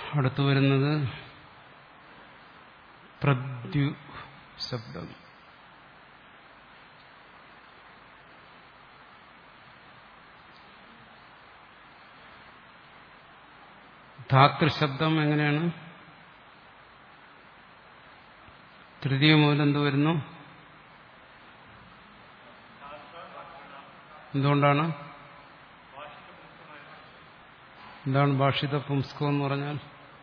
അടുത്തു വരുന്നത് പ്രദ്യു ശബ്ദം ധാതൃശബ്ദം എങ്ങനെയാണ് തൃതീയ മുതൽ എന്ത് വരുന്നു എന്തുകൊണ്ടാണ് എന്താണ് ഭാഷിത പുംസ്കം എന്ന് പറഞ്ഞാൽ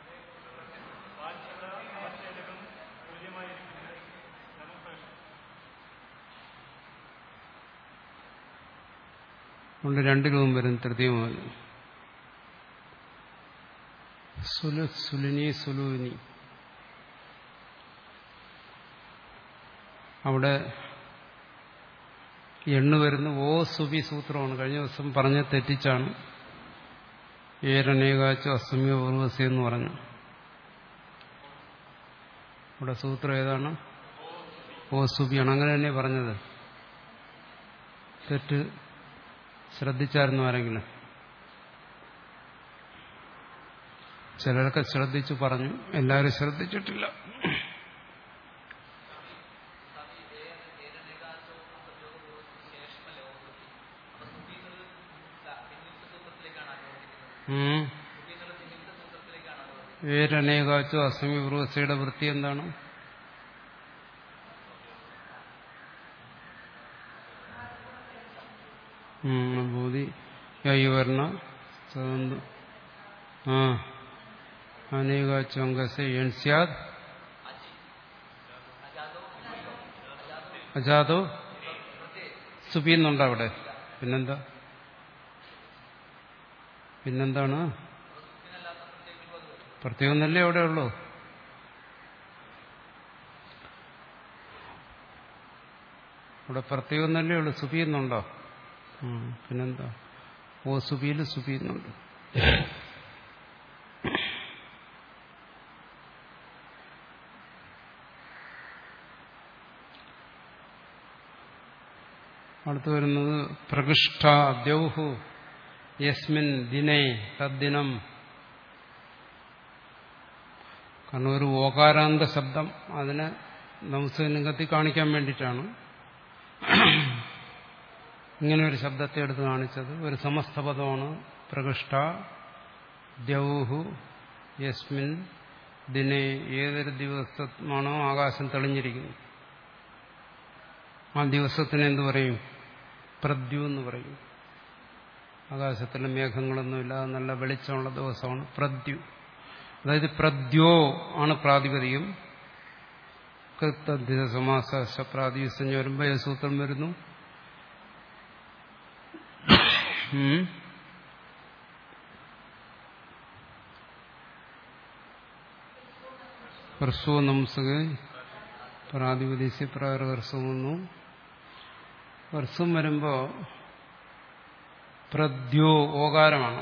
കൊണ്ട് രണ്ട് രൂപം വരും തൃതീയ മുതൽ സുലു സുലിനി സുലുവിനി അവിടെ എണ്ണു വരുന്ന ഓ സുബി സൂത്രമാണ് കഴിഞ്ഞ ദിവസം പറഞ്ഞ് തെറ്റിച്ചാണ് ഏരണേകാച്ചു അസമ്യ പൂർവസി എന്ന് പറഞ്ഞു ഇവിടെ സൂത്രം ഏതാണ് ഓ സുബിയാണ് അങ്ങനെ തന്നെ പറഞ്ഞത് തെറ്റ് ശ്രദ്ധിച്ചായിരുന്നു ആരെങ്കിലും ചിലരൊക്കെ ശ്രദ്ധിച്ചു പറഞ്ഞു എല്ലാവരും ശ്രദ്ധിച്ചിട്ടില്ല വേരനേകാച്ചു അസമി ഉർവശയുടെ വൃത്തി എന്താണ് ബോധി യൈവർണ ആ അനേകാച്ചു അംഗസ് എൻ സ്യാദ് അജാദോ സുപിന്നുണ്ടോ അവിടെ പിന്നെന്താ പിന്നെന്താണ് പ്രത്യേകമൊന്നല്ലേ അവിടെ ഉള്ളൂ ഇവിടെ പ്രത്യേകമൊന്നല്ലേ ഉള്ളൂ സുപിയുന്നുണ്ടോ പിന്നെന്താ ഓ സുപിയിൽ സുപിയുന്നുണ്ട് അടുത്ത് വരുന്നത് പ്രകൃഷ്ട ദ്യൗഹു യസ്മിൻ ദിനേ തദ്ദിനം കാരണം ഒരു ഓകാരാന്ത ശബ്ദം അതിനെ നംസലിംഗത്തിൽ കാണിക്കാൻ വേണ്ടിയിട്ടാണ് ഇങ്ങനെ ഒരു ശബ്ദത്തെ എടുത്ത് കാണിച്ചത് ഒരു സമസ്ത പദമാണ് പ്രകൃഷ്ട ദ്യൗഹു യസ്മിൻ ദിനെ ഏതൊരു ദിവസമാണോ ആകാശം തെളിഞ്ഞിരിക്കുന്നത് ആ ദിവസത്തിന് എന്തു പറയും പ്രദ്യു എന്ന് പറയും ആകാശത്തിൽ മേഘങ്ങളൊന്നുമില്ല നല്ല വെളിച്ചമുള്ള ദിവസമാണ് പ്രദ്യു അതായത് പ്രദ്യോ ആണ് പ്രാതിപതികം കൃത്യധിത സമാസ പ്രാതിസഞ്ജ വരുമ്പോൾ സൂത്രം വരുന്നു ഹ്രസ്വ നംസക പ്രാതിപതിസ്യ പ്രാരഹർസം വന്നു ഹർസം വരുമ്പോ പ്രദ്യോ ഓകാരമാണ്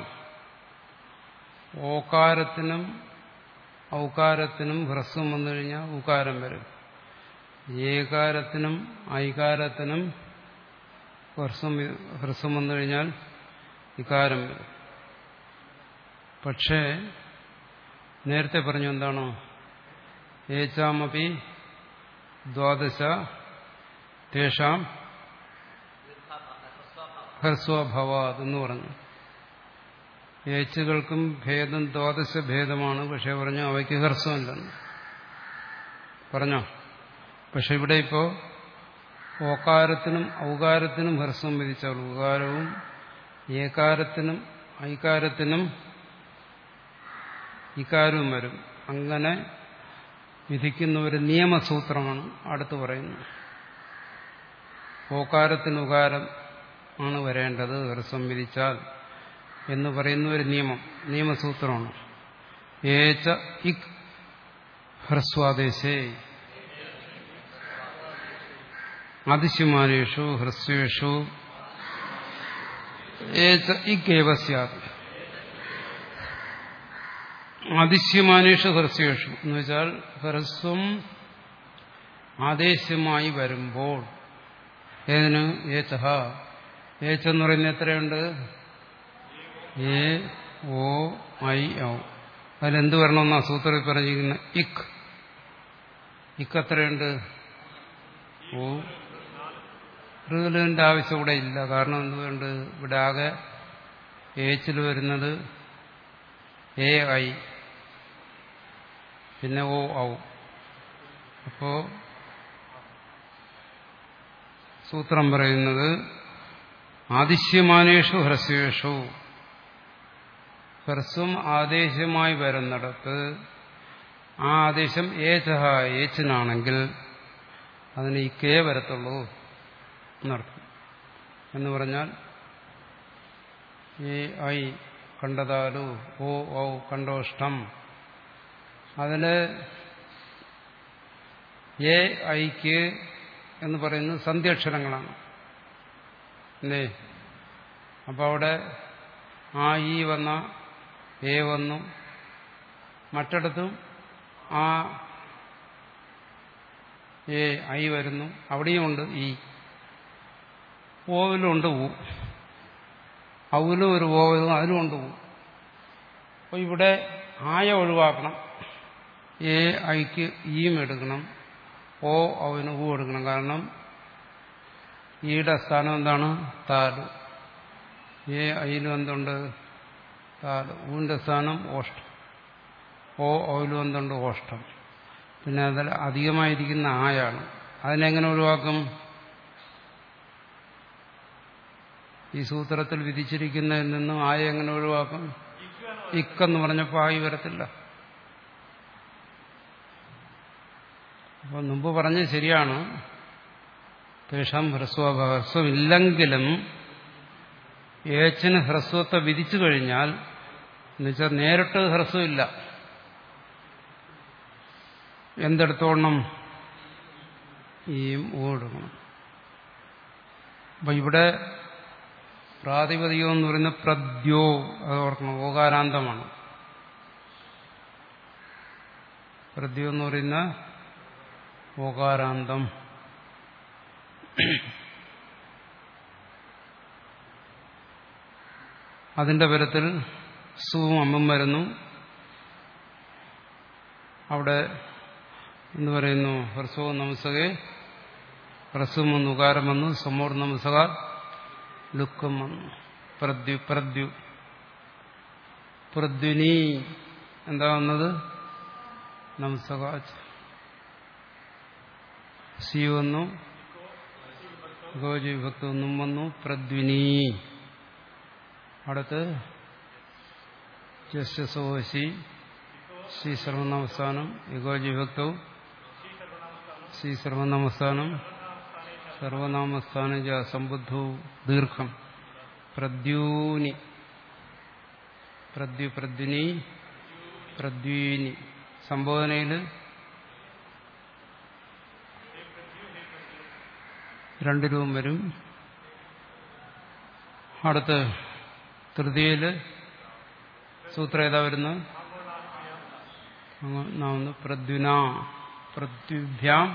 ഓകാരത്തിനും ഔകാരത്തിനും ഹ്രസ്വം വന്നു കഴിഞ്ഞാൽ ഉകാരം വരും ഏകാരത്തിനും ഐകാരത്തിനും ഹ്രസ്വം ഹ്രസ്വം വന്നു കഴിഞ്ഞാൽ ഇകാരം വരും പക്ഷേ നേരത്തെ പറഞ്ഞു എന്താണോ ഏച്ചാമപി ദ്വാദശ തേഷാം ഹ്രസ്വഭവാത് എന്ന് പറഞ്ഞു ഏച്ചുകൾക്കും ഭേദം ദ്വാദശ ഭേദമാണ് പക്ഷെ പറഞ്ഞു അവയ്ക്ക് ഹ്രസ്വമില്ലെന്ന് പറഞ്ഞോ പക്ഷെ ഇവിടെ ഇപ്പോ ഓകാരത്തിനും ഔകാരത്തിനും ഹ്രസ്വം വിധിച്ചാൽ ഉകാരവും ഏകാരത്തിനും ഐകാരത്തിനും ഇക്കാരവും വരും അങ്ങനെ വിധിക്കുന്ന ഒരു നിയമസൂത്രമാണ് അടുത്ത് പറയുന്നത് ഓകാരത്തിന് ഉകാരം ആണ് വരേണ്ടത് ഹ്രസ്വം വിധിച്ചാൽ എന്ന് പറയുന്ന ഒരു നിയമം നിയമസൂത്രമാണ് ഏച്ച ഇക് ഹ്രസ്വാദേശേ അതിശുമാനേഷു ഹ്രസ്വേഷു ഏച്ച ഇക്കേവ സ്യാത് അതിശ്യമാനേഷു ഹ്രസ്വേഷു എന്ന് വെച്ചാൽ ഹ്രസ്വം ആദേശമായി വരുമ്പോൾ ഏതിന് ഏച്ചഹ ഏച്ചെന്ന് പറയുന്നത് എത്രയുണ്ട് എ ഓ ഐ ഔ അതിലെന്ത് വരണമെന്നാ സൂത്രത്തിൽ പറഞ്ഞിരിക്കുന്ന ഇക് ഇക്ക് എത്രയുണ്ട് ഓ ഋതുലിന്റെ ആവശ്യം ഇവിടെ ഇല്ല കാരണം എന്തുകൊണ്ട് ഇവിടെ ആകെ ഏച്ചിൽ വരുന്നത് എ ഐ പിന്നെ ഓ ഔ അപ്പോ സൂത്രം പറയുന്നത് ആദിശ്യമാനേഷു ഹ്രസ്വേഷു ഹ്രസ്വം ആദേശമായി വരുന്നിടത്ത് ആ ആദേശം ഏചഹ ഏച്ചിനാണെങ്കിൽ അതിന് ഈ കേ വരത്തുള്ളൂ എന്നർത്ഥം എന്ന് പറഞ്ഞാൽ ഏ ഐ കണ്ടതാലു ഓ ഔ കണ്ടോഷ്ടം അതില് എ ഐക്ക് എന്ന് പറയുന്നത് സന്ധ്യക്ഷരങ്ങളാണ് അല്ലേ അപ്പോൾ അവിടെ ആ ഈ വന്ന എ വന്നു മറ്റിടത്തും ആ എ ഐ വരുന്നു അവിടെയുമുണ്ട് ഈ ഓവിലുണ്ട് ഊ ഔവിലും ഒരു ഓവലും അതിലുമുണ്ട് ഊ അപ്പോൾ ഇവിടെ ആയ ഒഴിവാക്കണം എ ഐക്ക് ഈയും എടുക്കണം ഓ അവന് ഊ എടുക്കണം കാരണം ഈയുടെ സ്ഥാനം എന്താണ് താല് എ ഐയിലും എന്തുണ്ട് താല് ഊവിന്റെ സ്ഥാനം ഓഷ്ടം ഓ ഔലും എന്തുണ്ട് ഓഷ്ടം പിന്നെ അതിൽ അധികമായിരിക്കുന്ന ആയാണ് അതിനെങ്ങനെ ഒഴിവാക്കും ഈ സൂത്രത്തിൽ വിധിച്ചിരിക്കുന്നതിൽ നിന്നും ആയ എങ്ങനെ ഒഴിവാക്കും ഇക്കെന്ന് പറഞ്ഞപ്പോൾ ആയി വരത്തില്ല അപ്പോൾ മുമ്പ് പറഞ്ഞത് ശരിയാണ് തേഷാം ഹ്രസ്വഭാവ ഹ്രസ്വമില്ലെങ്കിലും ഏച്ചന് ഹ്രസ്വത്തെ വിധിച്ചു കഴിഞ്ഞാൽ എന്നുവെച്ചാൽ നേരിട്ട് ഹ്രസ്വമില്ല എന്തെടുത്തോണം ഈ ഓടണം അപ്പൊ ഇവിടെ പ്രാതിപതികം എന്ന് പറയുന്ന പ്രദ്യോ അത് ഓർക്കണം ഓകാരാന്തമാണ് പ്രദ്യോ എന്ന് പറയുന്ന ഓകാരാന്തം അതിന്റെ പരത്തിൽ സുവും അമ്മും വരുന്നു അവിടെ എന്ന് പറയുന്നു ഹ്രസ്വവും നമസ്സകെ ഹ്രസ്വം വന്നു ഉകാരം വന്നു സമോർ നമസ്സക ലുക്കം വന്നു പ്രദ്യു പ്രദ്യു പ്രദ്യുനി എന്താ വന്നത് നമസ്സകാച്ച് സി വന്നു ഗോജി വിഭക്തി ഒന്നും വന്നു പ്രദ്വിനി അടുത്ത് ജസ്യസോശി ശ്രീ സർവനാമസ്ഥാനം യുഗോജി വിഭക്തവും ശ്രീ സർവനാമസ്ഥാനം സർവനാമസ്ഥാന സംബുദ്ധു ദീർഘം പ്രദ്യൂനി പ്രദ്യു പ്രദ്യുനി പ്രദ്വീനി സംബോധനയിൽ രണ്ട് രൂപം വരും അടുത്ത് തൃതീയയില് സൂത്രം ഏതാ വരുന്നത് നാവുന്നു പ്രദ്യുന പ്രത്യുഭ്യാം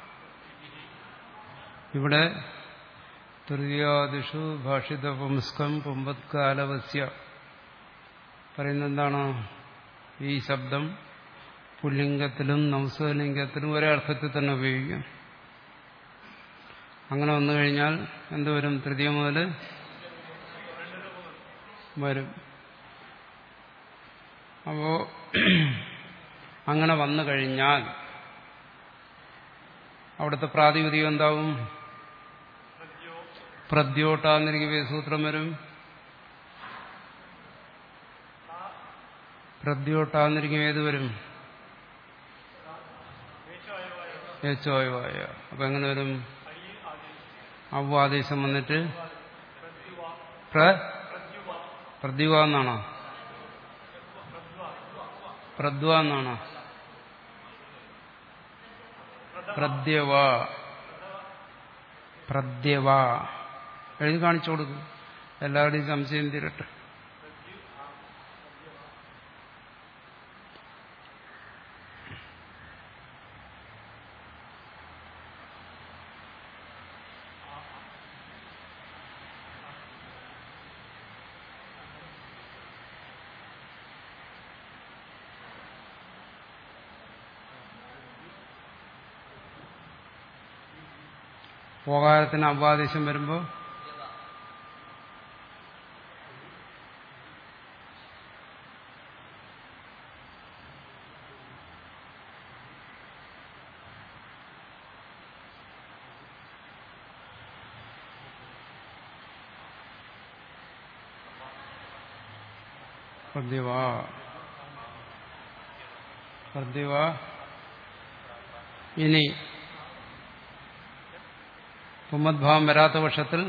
ഇവിടെ തൃതീയാദിഷു ഭാഷിത പുംസ്കം പുമ്പത്കാലവസ്യ പറയുന്നത് എന്താണ് ഈ ശബ്ദം പുല്ലിംഗത്തിലും നംസലിംഗത്തിലും ഒരേ അർത്ഥത്തിൽ തന്നെ ഉപയോഗിക്കാം അങ്ങനെ വന്നു കഴിഞ്ഞാൽ എന്തുവരും തൃതീയ മുതൽ വരും അപ്പോ അങ്ങനെ വന്നു കഴിഞ്ഞാൽ അവിടുത്തെ പ്രാതിപതികം എന്താവും പ്രദ്യോട്ടാന്നിരിക്കും സൂത്രം വരും പ്രദ്യോട്ടാന്നിരിക്കും ഏത് വരും ഏച്ചോയവായ അപ്പൊ എങ്ങനെ വരും അവ്വാദേശം വന്നിട്ട് പ്ര പ്രദ്യുവ എന്നാണോ പ്രദ്വ എന്നാണോ പ്രദ്യവ പ്രദ്യവ എഴുതി കാണിച്ചു കൊടുക്കും എല്ലാവരുടെയും സംശയം തീരട്ടെ പോകാരത്തിന് അവാദേശം വരുമ്പോൾ പ്രദ്യവ പ്രദ്യവ ഇനി പുമ്മദ്ഭാവം വരാത്ത പക്ഷത്തിൽ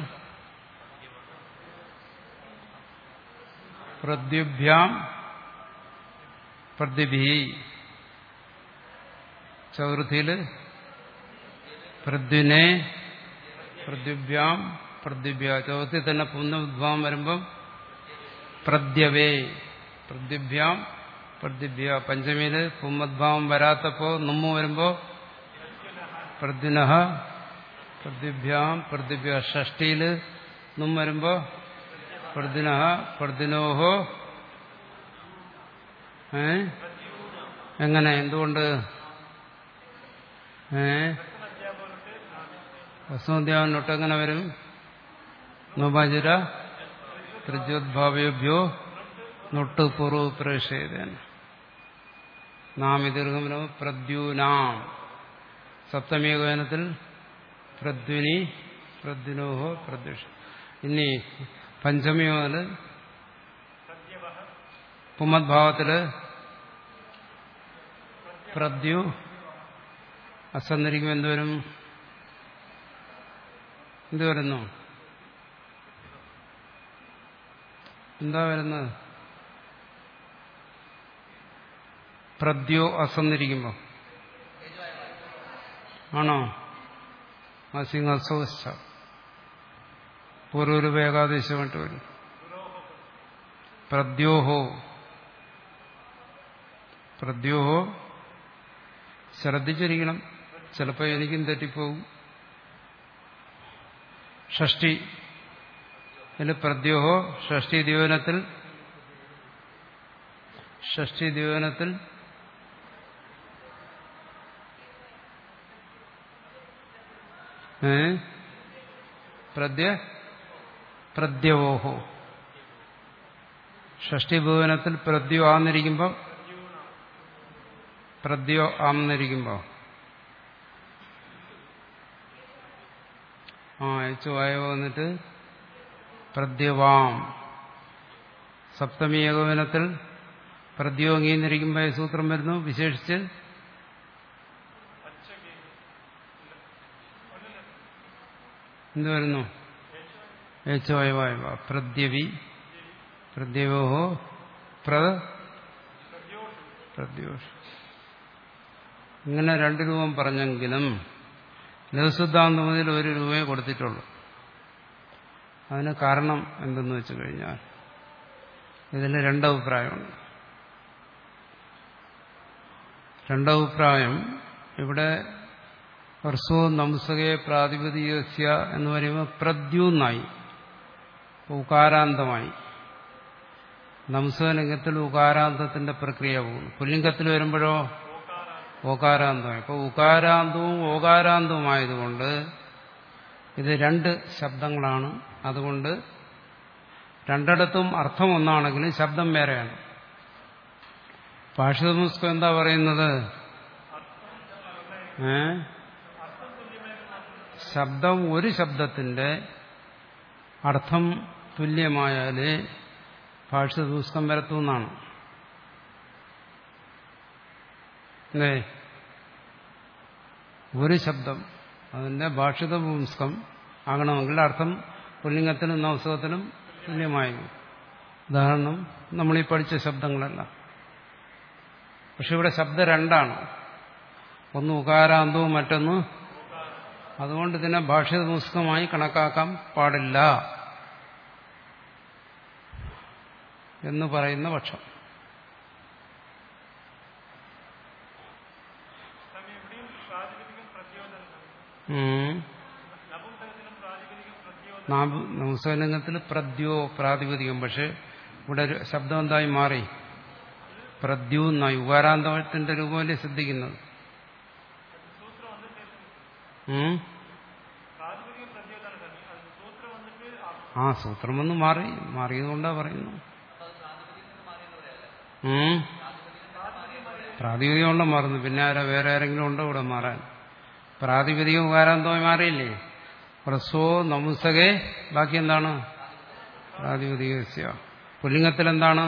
പ്രദ്യുഭ്യാം പ്രദ്യുഭി ചതുർത്ഥിയില് പ്രദ്യുനെ പ്രദ്യുഭ്യാം പ്രദ്യുഭ്യ ചതുർത്ഥി തന്നെ പുനഃഭാവം വരുമ്പം പ്രദ്യവേ പ്രദ്യുഭ്യാം പ്രദ്യുഭ്യ പഞ്ചമിയില് പുമ്മദ്ഭാവം വരാത്തപ്പോ നമ്മു വരുമ്പോ പ്രദ്യുനഹ പ്രദ്യുഭ്യാം പ്രദ്യുഭ്യ ഷഷ്ടിയില് നും വരുമ്പോ പ്രദ്യുനഹ പ്രദ്യുനോഹോ ഏ എങ്ങനെ എന്തുകൊണ്ട് ഏ വസുദ്യാവനൊട്ട് എങ്ങനെ വരും നോബാചുര ത്രിജോദ്ഭാവയോഭ്യോ നൊട്ട് പൂർവ്വ പ്രേക്ഷേതൻ നാം ദീർഘമനോ പ്രദ്യൂനാം സപ്തമീകവനത്തിൽ പ്രദ്വിനി പ്രദ്വിനോഹോ പ്രദ്യുഷ ഇനി പഞ്ചമി മുതൽ പുമദ്ഭാവത്തില് പ്രദ്യു അസന്നിരിക്കും എന്തുവരും എന്ത് വരുന്നു എന്താ വരുന്നത് പ്രദ്യോ അസന്നിരിക്കുമ്പോ ആണോ അസിംഗ് അസോസ്ഥ പൂർവരൂപ ഏകാദേശമായിട്ട് വരും പ്രദ്യോഹോ പ്രദ്യോഹോ ശ്രദ്ധിച്ചിരിക്കണം ചിലപ്പോൾ എനിക്കും തെറ്റിപ്പോകും ഷഷ്ടി ഇതിൽ പ്രദ്യോഹോ ഷഷ്ടി ദിവനത്തിൽ ഷഷ്ടി ദിവനത്തിൽ ഏ പ്രദ്യ പ്രദ്യവോഹോ ഷഷ്ടി ഭുവനത്തിൽ പ്രദ്യോ ആന്നിരിക്കുമ്പം പ്രദ്യോ ആന്നിരിക്കുമ്പോ ആ അയച്ചു വായോ വന്നിട്ട് പ്രദ്യവാം സപ്തമി ഏകോപനത്തിൽ പ്രദ്യോഗീന്നിരിക്കുമ്പോൾ സൂത്രം വരുന്നു വിശേഷിച്ച് എന്ത് വരുന്നു ഏച്ചോയവായവ പ്രദ്യവി പ്രദ്യവോഹോ പ്ര പ്രദ്യോഷ് ഇങ്ങനെ രണ്ട് രൂപം പറഞ്ഞെങ്കിലും ലഘുസിദ്ധാന്തമതിൽ ഒരു രൂപയെ കൊടുത്തിട്ടുള്ളൂ അതിന് കാരണം എന്തെന്ന് വെച്ചു കഴിഞ്ഞാൽ ഇതിന് രണ്ടഭിപ്രായമുണ്ട് രണ്ടഭിപ്രായം ഇവിടെ ഹർസോ നംസകെ പ്രാതിപതികസ്യ എന്ന് പറയുമ്പോൾ പ്രദ്യൂന്നായി ഉകാരാന്തമായി നംസകലിംഗത്തിൽ ഉകാരാന്തത്തിന്റെ പ്രക്രിയ പോകുന്നു പുല്ലിംഗത്തിൽ വരുമ്പോഴോ ഓകാരാന്തമായി അപ്പോൾ ഉകാരാന്തവും ഓകാരാന്തവുമായതുകൊണ്ട് ഇത് രണ്ട് ശബ്ദങ്ങളാണ് അതുകൊണ്ട് രണ്ടിടത്തും അർത്ഥം ഒന്നാണെങ്കിലും ശബ്ദം വേറെയാണ് പാഷിതമുസ്കം എന്താ പറയുന്നത് ഏ ശബ്ദം ഒരു ശബ്ദത്തിന്റെ അർത്ഥം തുല്യമായാലേ ഭാഷ്യദൂസ്കം വരത്തുമെന്നാണ് അല്ലേ ഒരു ശബ്ദം അതിന്റെ ഭാഷിത പുംസ്കം ആകണമെങ്കിൽ അർത്ഥം പുല്ലിംഗത്തിനും നവസവത്തിനും തുല്യമായിരുന്നു ഉദാഹരണം നമ്മളീ പഠിച്ച ശബ്ദങ്ങളല്ല പക്ഷെ ഇവിടെ ശബ്ദം രണ്ടാണ് ഒന്ന് ഉകാരാന്തവും മറ്റൊന്ന് അതുകൊണ്ട് ഇതിനെ ഭാഷിത പുസ്തകമായി കണക്കാക്കാൻ പാടില്ല എന്ന് പറയുന്ന പക്ഷം നംസലിംഗത്തിൽ പ്രദ്യോ പ്രാതിപതികം പക്ഷെ ഇവിടെ ഒരു ശബ്ദം എന്തായി മാറി പ്രദ്യു എന്നായി ഉകാരാന്തത്തിന്റെ രൂപമല്ലേ ശ്രദ്ധിക്കുന്നത് ആ സൂത്രം ഒന്ന് മാറി മാറിയതുകൊണ്ടാ പറയുന്നു ഉം. പ്രാതിപതികം കൊണ്ട് മാറുന്നു പിന്നെ ആരാ വേറെ ആരെങ്കിലും ഉണ്ടോ ഇവിടെ മാറാൻ പ്രാതിപതികം ഉകാരാന്തമായി മാറിയില്ലേ പ്രസവോ നമുസകെ ബാക്കി എന്താണ് പ്രാതിപതികസ്യ പുല്ലിംഗത്തിൽ എന്താണ്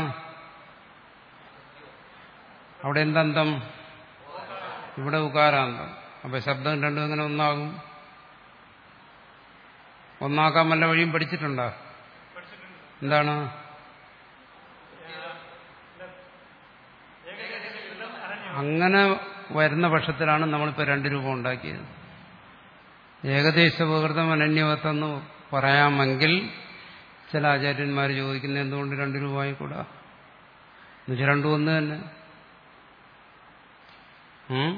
അവിടെ എന്തന്തം ഇവിടെ ഉകാരാന്തം അപ്പൊ ശബ്ദം രണ്ടും എങ്ങനെ ഒന്നാകും ഒന്നാക്കാൻ വല്ല വഴിയും പഠിച്ചിട്ടുണ്ടോ എന്താണ് അങ്ങനെ വരുന്ന പക്ഷത്തിലാണ് നമ്മളിപ്പോൾ രണ്ട് രൂപം ഉണ്ടാക്കിയത് ഏകദേശ വികൃതം അനന്യവത്തെന്ന് പറയാമെങ്കിൽ ചില ആചാര്യന്മാർ ചോദിക്കുന്നത് എന്തുകൊണ്ട് രണ്ട് രൂപ ആയിക്കൂടാ എന്നുവെച്ചാൽ രണ്ടും ഒന്ന് തന്നെ ഉം?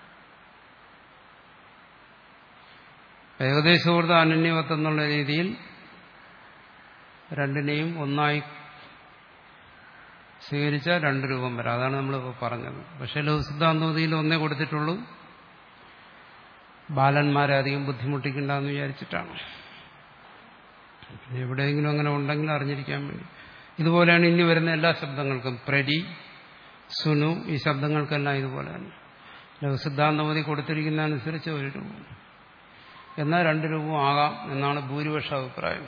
ഏകദേശവൃത അനന്യവത്ത് എന്നുള്ള രീതിയിൽ രണ്ടിനെയും ഒന്നായി സ്വീകരിച്ച രണ്ട് രൂപം വരാം അതാണ് നമ്മളിപ്പോൾ പറഞ്ഞത് പക്ഷേ ലഘുസിദ്ധാന്തോതിയിൽ ഒന്നേ കൊടുത്തിട്ടുള്ളൂ ബാലന്മാരെ അധികം ബുദ്ധിമുട്ടിക്കണ്ടെന്ന് വിചാരിച്ചിട്ടാണ് പിന്നെ എവിടെയെങ്കിലും അങ്ങനെ ഉണ്ടെങ്കിൽ അറിഞ്ഞിരിക്കാൻ വേണ്ടി ഇതുപോലെയാണ് ഇനി വരുന്ന എല്ലാ ശബ്ദങ്ങൾക്കും പ്രരി സുനു ഈ ശബ്ദങ്ങൾക്കെല്ലാം ഇതുപോലെ തന്നെ ലഘുസിദ്ധാന്തമതി കൊടുത്തിരിക്കുന്ന അനുസരിച്ച് ഒരു രൂപം എന്നാൽ രണ്ട് രൂപം ആകാം എന്നാണ് ഭൂരിപക്ഷ അഭിപ്രായം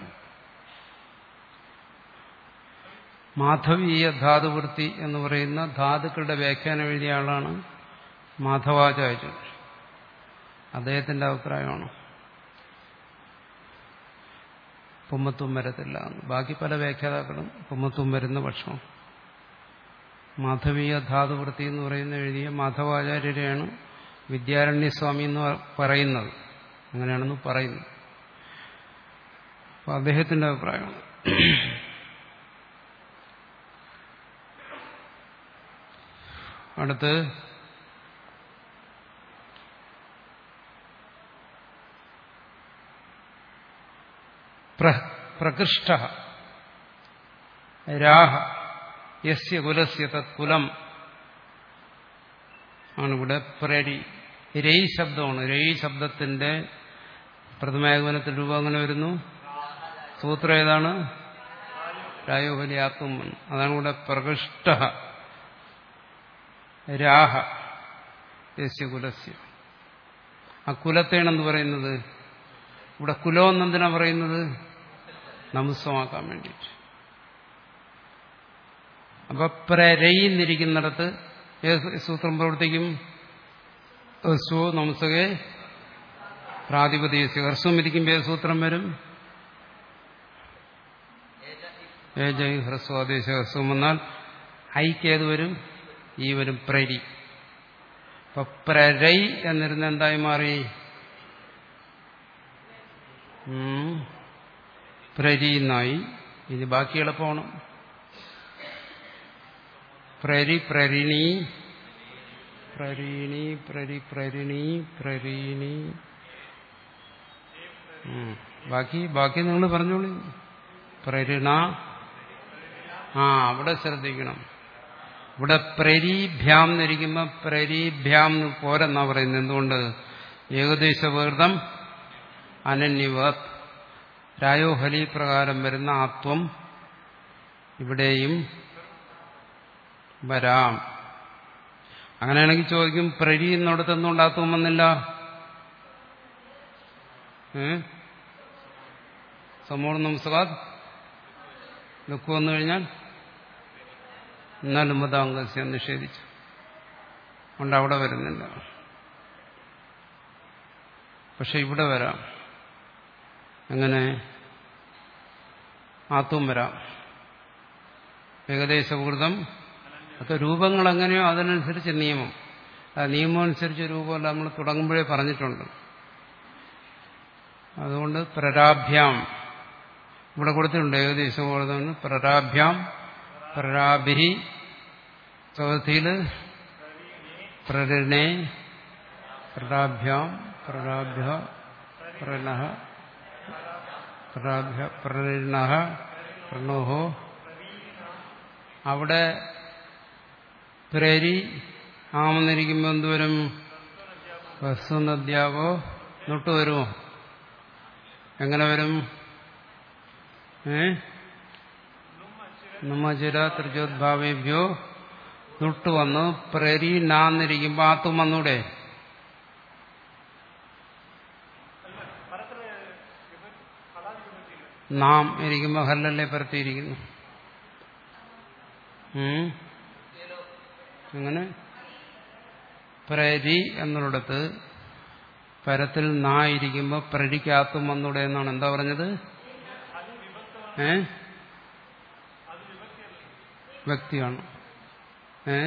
മാധവീയ ധാതുവൃത്തി എന്ന് പറയുന്ന ധാതുക്കളുടെ വ്യാഖ്യാനം എഴുതിയ ആളാണ് മാധവാചാര്യൻ അദ്ദേഹത്തിന്റെ അഭിപ്രായമാണ് പൊമ്മത്തും വരത്തില്ല എന്ന് ബാക്കി പല വ്യാഖ്യാതാക്കളും പൊമ്മത്തും വരുന്ന പക്ഷം മാധവീയ ധാതുവൃത്തി എന്ന് പറയുന്ന എഴുതിയ മാധവാചാര്യരെയാണ് വിദ്യാരണ്യസ്വാമി എന്ന് പറയുന്നത് അങ്ങനെയാണെന്ന് പറയുന്നു അപ്പൊ അദ്ദേഹത്തിന്റെ അഭിപ്രായമാണ് അടുത്ത് പ്രകൃഷ്ട രാഹ യസ്യ കുലസ്യ തത്കുലം ആണിവിടെ പ്രരി രൈ ശബ്ദമാണ് രൈ ശബ്ദത്തിന്റെ പ്രഥമാഗമനത്തിൽ രൂപം അങ്ങനെ വരുന്നു സൂത്രം ഏതാണ് രായോഹലി ആത്മൻ അതാണ് ഇവിടെ പ്രകൃഷ്ട രാഹ യസ്യ കുലസ്യ ആ കുലത്തേണെന്ന് പറയുന്നത് ഇവിടെ കുലം എന്നെന്തിനാ പറയുന്നത് നമുസമാക്കാൻ വേണ്ടിയിട്ട് അപ്പൊ പ്രരയിന്നിരിക്കുന്നിടത്ത് ഏത് സൂത്രം പ്രവർത്തിക്കും ഹ്രസ്വോ നമുസകെ പ്രാതിപതികസ്യ ഹ്രസ്വം ഇരിക്കുമ്പോൾ ഏത് സൂത്രം വരും ഏജയ് ഹ്രസ്വാദേശ ഹ്രസ്വം വന്നാൽ ഐക്ക് ഏത് വരും ഈ വരും പ്രരി അപ്പൊ പ്രരൈ എന്നിരുന്ന എന്തായി മാറി പ്രരീന്നായി ഇനി ബാക്കി എളുപ്പമാണ് പ്രരി പ്രരിണി പ്രരീണി പ്രരി പ്രരിണി പ്രരീണി ബാക്കി ബാക്കി നിങ്ങൾ പറഞ്ഞോളൂ പ്രരിണ ആ അവിടെ ശ്രദ്ധിക്കണം ഇവിടെ പ്രരീഭ്യാം എന്നിരിക്കുമ്പോ പ്രരീഭ്യാം പോരെന്നാ പറയുന്നത് എന്തുകൊണ്ട് ഏകദേശ വികൃതം അനന്യവത് രായോഹലി പ്രകാരം വരുന്ന ആത്വം ഇവിടെയും വരാം അങ്ങനെയാണെങ്കിൽ ചോദിക്കും പ്രരി എന്നിടത്ത് എന്തുകൊണ്ട് ആത്വം വന്നില്ല സമൂഹം നമസ്കാർ ദുഃഖം വന്നു കഴിഞ്ഞാൽ എന്നാലും മതാംഗസ്യം നിഷേധിച്ചു അതുകൊണ്ട് അവിടെ വരുന്നില്ല പക്ഷെ ഇവിടെ വരാം എങ്ങനെ ആത്തും വരാം ഏകദേശകൃതം ഒക്കെ രൂപങ്ങൾ എങ്ങനെയോ അതിനനുസരിച്ച് നിയമം ആ നിയമം അനുസരിച്ച് രൂപമല്ല നമ്മൾ തുടങ്ങുമ്പോഴേ പറഞ്ഞിട്ടുണ്ട് അതുകൊണ്ട് പ്രരാഭ്യാം ഇവിടെ കൊടുത്തിട്ടുണ്ട് ഏകദേശം പ്രരാഭ്യാം പ്രരാഭിരി ചതുർത്ഥിയിൽ പ്രരണേ പ്രരാഭ്യാം പ്രരാഭ്യ പ്രണ പ്രരാഭ്യ പ്രണ പ്രണോഹോ അവിടെ പ്രേരി ആമെന്നിരിക്കുമ്പോൾ എന്തുവരും വസ്തു നദ്യാവോ നൊട്ട് വരുമോ എങ്ങനെ വരും ഏ നുമചിര ത്രിജോദ്ഭാവേഭ്യോ നുട്ട് വന്നു പ്രരി നാന്നിരിക്കുമ്പോ ആത്തും വന്നൂടെ നാം ഇരിക്കുമ്പോ ഹല്ലല്ലേ പരത്തിയിരിക്കുന്നു ഉം. അങ്ങനെ പ്രരി എന്നുള്ളിടത്ത് പരത്തിൽ നാ ഇരിക്കുമ്പോ പ്രരിക്കാത്തും വന്നൂടെ എന്നാണ് എന്താ പറഞ്ഞത് ഏ വ്യക്തിയാണ് ഏ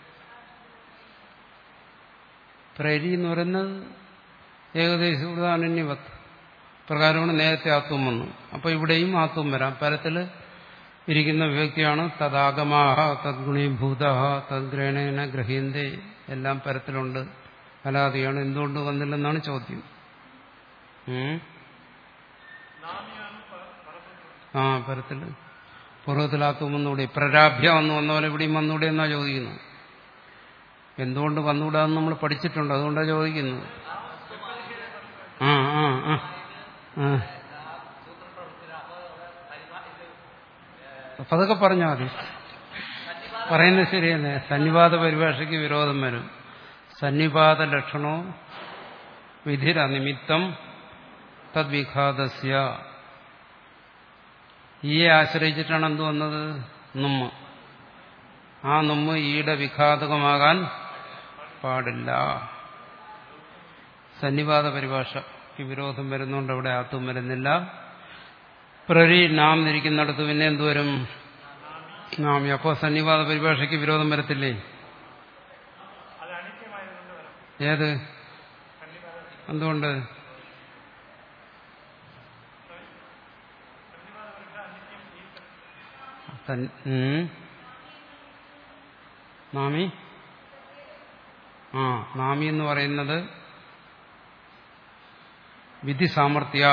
പ്രരി എന്ന് പറയുന്നത് ഏകദേശം ഉദാഹരണ്യവത്ത് പ്രകാരമാണ് നേരത്തെ ആത്വം വന്നു അപ്പൊ ഇവിടെയും ആത്വം വരാം പരത്തിൽ ഇരിക്കുന്ന വ്യക്തിയാണ് തദാഗമാഹ തദ്ഗുണീഭൂത തദ്ഗ്രഹണേന ഗ്രഹീന്തേ എല്ലാം പരത്തിലുണ്ട് അലാതെയാണ് എന്തുകൊണ്ട് വന്നില്ലെന്നാണ് ചോദ്യം ഉം? ആ പരത്തിൽ പൂർവ്വത്തിലാത്തും വന്നുകൂടി പ്രരാഭ്യ വന്നു വന്ന പോലെ ഇവിടെയും വന്നുകൂടെ എന്നാ ചോദിക്കുന്നു എന്തുകൊണ്ട് വന്നുകൂടാന്ന് നമ്മൾ പഠിച്ചിട്ടുണ്ട് അതുകൊണ്ടാണ് ചോദിക്കുന്നത് ആ ആ ആ ആ അപ്പൊ അതൊക്കെ പറഞ്ഞാൽ മതി പറയുന്നത് ശരിയല്ലേ സന്നിപാത പരിഭാഷയ്ക്ക് വിരോധം വരും സന്നിപാത ലക്ഷണോ വിധിര നിമിത്തം തദ്വിഘാതസ്യ ഈയെ ആശ്രയിച്ചിട്ടാണ് എന്ത് വന്നത് നുമ്മ ആ നുമ്മ ഈയുടെ വിഘാതകമാകാൻ പാടില്ല സന്നിപാത പരിഭാഷയ്ക്ക് വിരോധം വരുന്നുണ്ട് അവിടെ ആത്തും വരുന്നില്ല പ്രരി നാം ഇരിക്കുന്നിടത്ത് പിന്നെ എന്തുവരും നാമി അപ്പോ സന്നിപാത പരിഭാഷയ്ക്ക് വിരോധം വരത്തില്ലേ ഏത് എന്തുകൊണ്ട് തൻ- ഉം. നാമി ആ നാമി എന്ന് പറയുന്നത് വിധി സാമർഥ്യ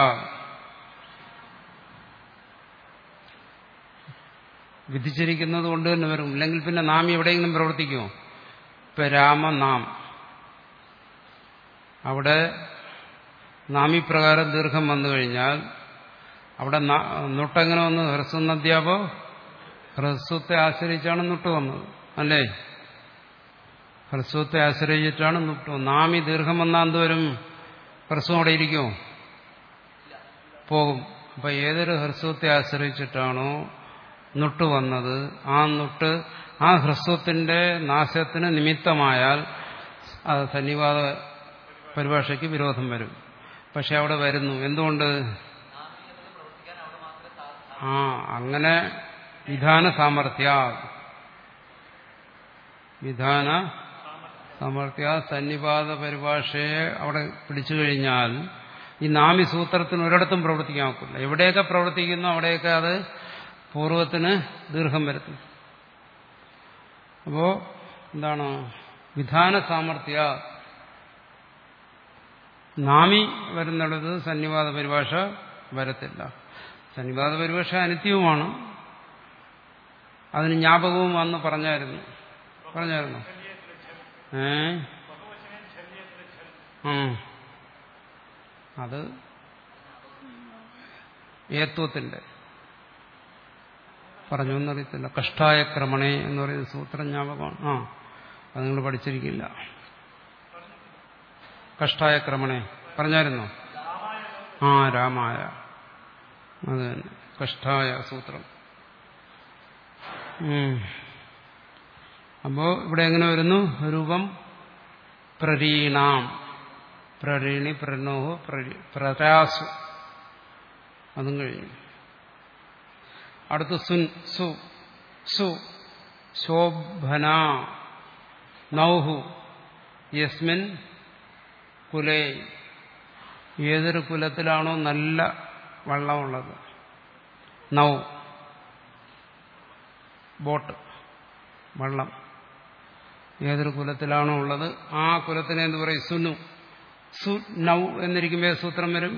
വിധിച്ചിരിക്കുന്നത് കൊണ്ട് തന്നെ വരും ഇല്ലെങ്കിൽ പിന്നെ നാം എവിടെയെങ്കിലും പ്രവർത്തിക്കുമോ ഇപ്പൊ രാമ നാം അവിടെ നാമിപ്രകാരം ദീർഘം വന്നു കഴിഞ്ഞാൽ അവിടെ ന- നുട്ടെങ്ങനെ വന്നു ഹ്രസ്വനദ്യാപോ ഹ്രസ്വത്തെ ആശ്രയിച്ചാണ് നുട്ട് വന്നത് അല്ലേ ഹ്രസ്വത്തെ ആശ്രയിച്ചിട്ടാണ് നുട്ട് വന്നത് നാമി ദീർഘം വന്നാൽ എന്തുവരും ഹ്രസ്വം അവിടെ ഇരിക്കുമോ പോകും അപ്പൊ ഏതൊരു ഹ്രസ്വത്തെ ആശ്രയിച്ചിട്ടാണോ നുട്ട് വന്നത് ആ നുട്ട് ആ ഹ്രസ്വത്തിന്റെ നാശത്തിന് നിമിത്തമായാൽ അത് സന്നിവാദ പരിഭാഷയ്ക്ക് വിരോധം വരും പക്ഷെ അവിടെ വരുന്നു എന്തുകൊണ്ട് ആ അങ്ങനെ വിധാന സാമർഥ്യ വിധാന സാമർഥ്യ സന്നിപാത പരിഭാഷയെ അവിടെ പിടിച്ചു കഴിഞ്ഞാൽ ഈ നാമി സൂത്രത്തിന് ഒരിടത്തും പ്രവർത്തിക്കാൻ ഒക്കില്ല എവിടെയൊക്കെ പ്രവർത്തിക്കുന്നു അവിടെയൊക്കെ അത് പൂർവത്തിന് ദീർഘം വരുത്തും അപ്പോ എന്താണ് വിധാന സാമർഥ്യ നാമി വരുന്നിടത്ത് സന്നിവാദ പരിഭാഷ വരത്തില്ല സന്നിവാദ പരിഭാഷ അനിത്യവുമാണ് അതിന് ജ്ഞാപകവും വന്ന് പറഞ്ഞായിരുന്നു പറഞ്ഞായിരുന്നു ഏ ആ അത് ഏത്വത്തിന്റെ പറഞ്ഞു എന്നറിയത്തില്ല കഷ്ടായ ക്രമണേ എന്ന് പറയുന്ന സൂത്രം ജ്ഞാപകമാണ് ആ അത് നിങ്ങൾ പഠിച്ചിരിക്കില്ല കഷ്ടായ ക്രമണേ പറഞ്ഞായിരുന്നോ ആ രാമായ അത് തന്നെ കഷ്ടായ സൂത്രം ഉം. അപ്പോ ഇവിടെ എങ്ങനെ വരുന്നു രൂപം പ്രരീണാം പ്രരീണി പ്രണോഹോ പ്രരി- പ്രരാസു അതും കഴിഞ്ഞു അടുത്ത് സുൻ സു സു ശോഭന നൗഹു യസ്മിൻ കുലേ ഏതൊരു കുലത്തിലാണോ നല്ല വള്ളമുള്ളത് നൗ ബോട്ട് വള്ളം ഏതൊരു കുലത്തിലാണോ ഉള്ളത് ആ കുലത്തിനെ എന്ത് പറയും സുനു സു നൗ എന്നിരിക്കുമ്പോൾ ഏത് സൂത്രം വരും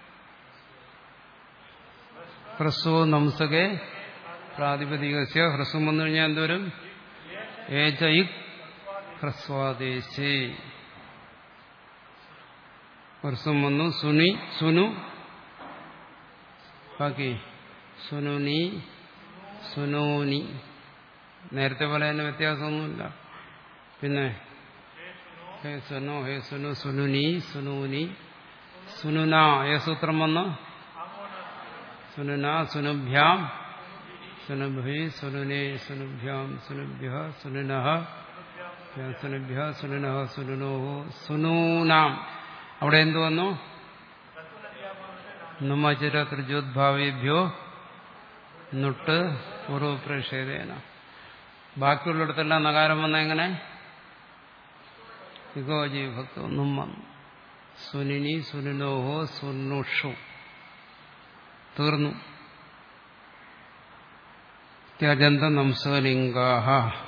ഹ്രസ്വോ നംസകെ പ്രാതിപതികസ്യ ഹ്രസ്വം വന്നു കഴിഞ്ഞാൽ എന്തോരും ഏജയിക് ഹ്രസ്വാദേശേ ഹ്രസ്വം വന്നു സുനി സുനു ബാക്കി സുനുനി സുനോനി നേരത്തെ പോലെ തന്നെ വ്യത്യാസമൊന്നുമില്ല പിന്നെ ഹേ സുനോ ഹേ സുനു സുനുനി സുനൂനി സുനുന ഏ സൂത്രം വന്ന് സുനുന സുനുഭ്യാം സുനുഭി സുനുനേ സുനുഭ്യാം സുനുഭ്യ സുനുനഃ സുനുഭ്യ സുനുനഃ സുനുനോഹോ സുനൂനാം അവിടെ എന്തു വന്നു നുമചര ത്രിജോദ്ഭാവേഭ്യോ നുട്ട് പൂർവപ്രേഷേതേന ബാക്കിയുള്ളിടത്തെല്ലാം നകാരം വന്ന എങ്ങനെ ഇഗോജീ ഭക്ത ഒന്നും വന്നു സുനിനി സുനിനോഹോ സുനുഷു തീർന്നു ത്യജന്ത നംസലിംഗാഹ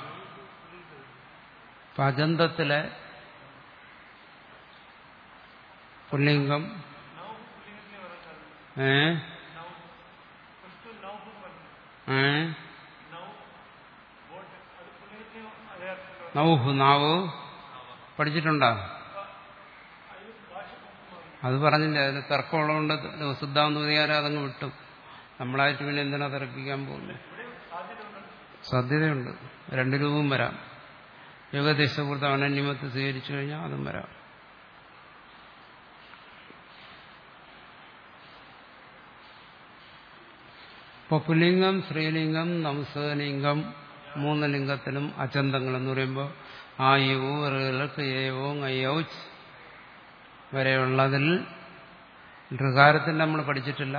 അജന്തത്തിലെ പുല്ലിംഗം ഏ ഏ നൗഹു നാവ് പഠിച്ചിട്ടുണ്ടോ അത് പറഞ്ഞില്ല അതിന് തർക്കമുള്ളതുകൊണ്ട് സിദ്ധാന്തം തോന്നിയാലും അതങ്ങ് വിട്ടു നമ്മളായിട്ട് പിന്നെ എന്തിനാ തർക്കിക്കാൻ പോകുന്നത് സാധ്യതയുണ്ട് രണ്ടു രൂപവും വരാം യോഗദേശപൂർത്ത അനന്യമത്ത് സ്വീകരിച്ചു കഴിഞ്ഞാൽ അതും വരാം ഇപ്പൊ പുല്ലിംഗം സ്ത്രീലിംഗം നംസലിംഗം മൂന്ന് ലിംഗത്തിലും അചന്തങ്ങൾ എന്ന് പറയുമ്പോൾ ആ യവോ ഋലക്ക് ഏവോ അയ്യൗച്ച് വരെയുള്ളതിൽ ഋകാരത്തിൽ നമ്മൾ പഠിച്ചിട്ടില്ല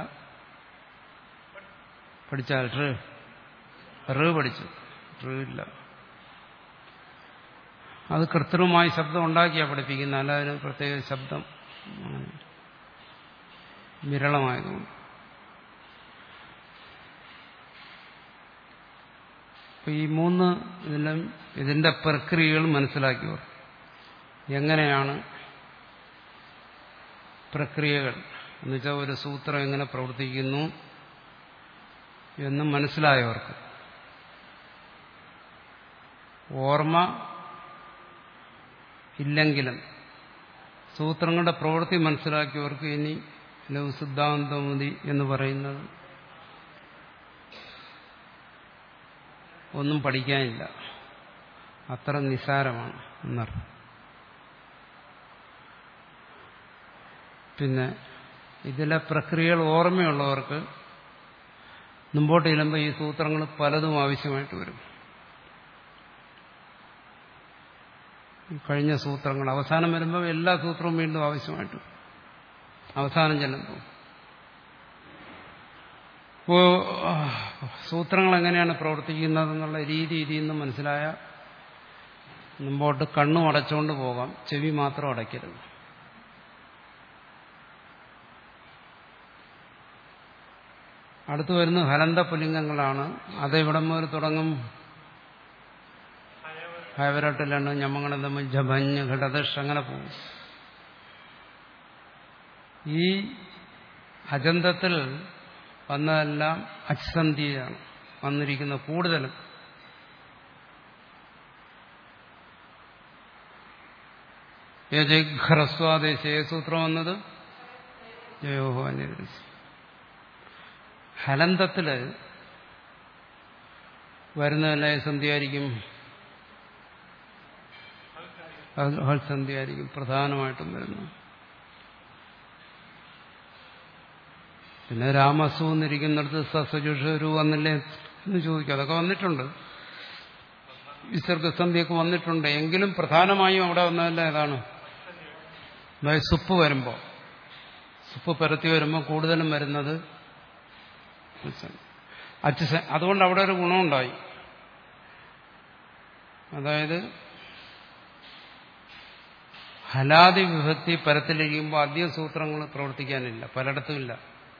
പഠിച്ചാൽ ഋ ഋ പഠിച്ചു ഋ ഇല്ല അത് കൃത്രിമമായി ശബ്ദം ഉണ്ടാക്കിയാ പഠിപ്പിക്കുന്ന അല്ല അതിന് പ്രത്യേക ശബ്ദം അങ്ങനെ വിരളമായതുകൊണ്ട് അപ്പൊ ഈ മൂന്ന് ഇതിലും ഇതിന്റെ പ്രക്രിയകൾ മനസ്സിലാക്കിയവർ എങ്ങനെയാണ് പ്രക്രിയകൾ എന്നുവെച്ചാൽ ഒരു സൂത്രം എങ്ങനെ പ്രവർത്തിക്കുന്നു എന്ന് മനസ്സിലായവർക്ക് ഓർമ്മ ഇല്ലെങ്കിലും സൂത്രങ്ങളുടെ പ്രവൃത്തി മനസ്സിലാക്കിയവർക്ക് ഇനി ലഘു സിദ്ധാന്തമതി എന്ന് പറയുന്നത് ഒന്നും പഠിക്കാനില്ല അത്ര നിസാരമാണ് എന്നർത്ഥം പിന്നെ ഇതിലെ പ്രക്രിയകൾ ഓർമ്മയുള്ളവർക്ക് മുമ്പോട്ട് ചെല്ലുമ്പോൾ ഈ സൂത്രങ്ങൾ പലതും ആവശ്യമായിട്ട് വരും കഴിഞ്ഞ സൂത്രങ്ങൾ അവസാനം വരുമ്പോൾ എല്ലാ സൂത്രവും വീണ്ടും ആവശ്യമായിട്ട് വരും അവസാനം ചെല്ലുമ്പോൾ ഇപ്പോ സൂത്രങ്ങൾ എങ്ങനെയാണ് പ്രവർത്തിക്കുന്നതെന്നുള്ള രീതി ഇതിൽ നിന്ന് മനസ്സിലായ മുമ്പോട്ട് കണ്ണും അടച്ചുകൊണ്ട് പോകാം ചെവി മാത്രം അടയ്ക്കരുത് അടുത്തു വരുന്ന ഹലന്ത പുലിംഗങ്ങളാണ് അത് ഇവിടം മുതൽ തുടങ്ങും ഹയവരട്ടിലാണ് ഞമ്മങ്ങളെ തമ്മിൽ ജഭഞ്ഞ് ഘടദഷ് അങ്ങനെ പോകും ഈ അജന്തത്തിൽ വന്നതെല്ലാം അച്ഛന്തിയാണ് വന്നിരിക്കുന്ന കൂടുതലും യജഘ്രസ്വാദേശ സൂത്രം വന്നത് ജയോഹോ അന്വേഷിച്ചു ഹലന്തത്തില് വരുന്നതെല്ലാം സന്ധ്യയായിരിക്കും സന്ധ്യയായിരിക്കും പ്രധാനമായിട്ടും വരുന്നത് പിന്നെ രാമസു എന്നിരിക്കുന്നിടത്ത് സസജുഷരു വന്നില്ലേ എന്ന് ചോദിക്കും അതൊക്കെ വന്നിട്ടുണ്ട് വിസർഗസന്ധിയൊക്കെ വന്നിട്ടുണ്ട് എങ്കിലും പ്രധാനമായും അവിടെ വന്നതല്ല ഏതാണ് അതായത് സുപ്പ് വരുമ്പോൾ സുപ്പ് പരത്തി വരുമ്പോൾ കൂടുതലും വരുന്നത് അച്ഛ അതുകൊണ്ട് അവിടെ ഒരു ഗുണമുണ്ടായി അതായത് ഹലാദി വിഭക്തി പരത്തിലിരിക്കുമ്പോൾ അധികം സൂത്രങ്ങൾ പ്രവർത്തിക്കാനില്ല പലയിടത്തുമില്ല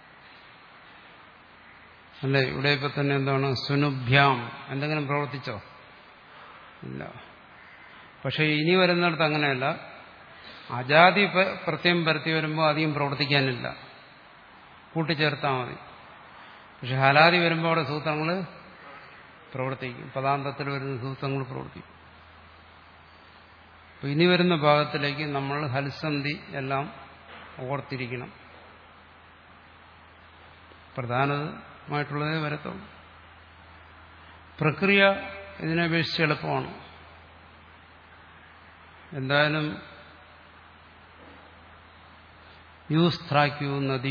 അല്ലെ ഇവിടെ ഇപ്പൊ തന്നെ എന്താണ് സുനുഭ്യാം എന്തെങ്കിലും പ്രവർത്തിച്ചോ ഇല്ല പക്ഷെ ഇനി വരുന്നിടത്ത് അങ്ങനെയല്ല അജാതി പ്രത്യം പരത്തി വരുമ്പോൾ അധികം പ്രവർത്തിക്കാനില്ല കൂട്ടിച്ചേർത്താൽ മതി പക്ഷെ ഹലാദി വരുമ്പോൾ അവിടെ സൂത്രങ്ങൾ പ്രവർത്തിക്കും പദാന്തത്തിൽ വരുന്ന സൂത്രങ്ങൾ പ്രവർത്തിക്കും അപ്പൊ ഇനി വരുന്ന ഭാഗത്തിലേക്ക് നമ്മൾ ഹൽസന്ധി എല്ലാം ഓർത്തിരിക്കണം പ്രധാനത് ആയിട്ടുള്ളതേ വരത്തുള്ളൂ പ്രക്രിയ ഇതിനെ അപേക്ഷിച്ച് എളുപ്പമാണ് എന്തായാലും യൂസ്ത്രാക്യു നദി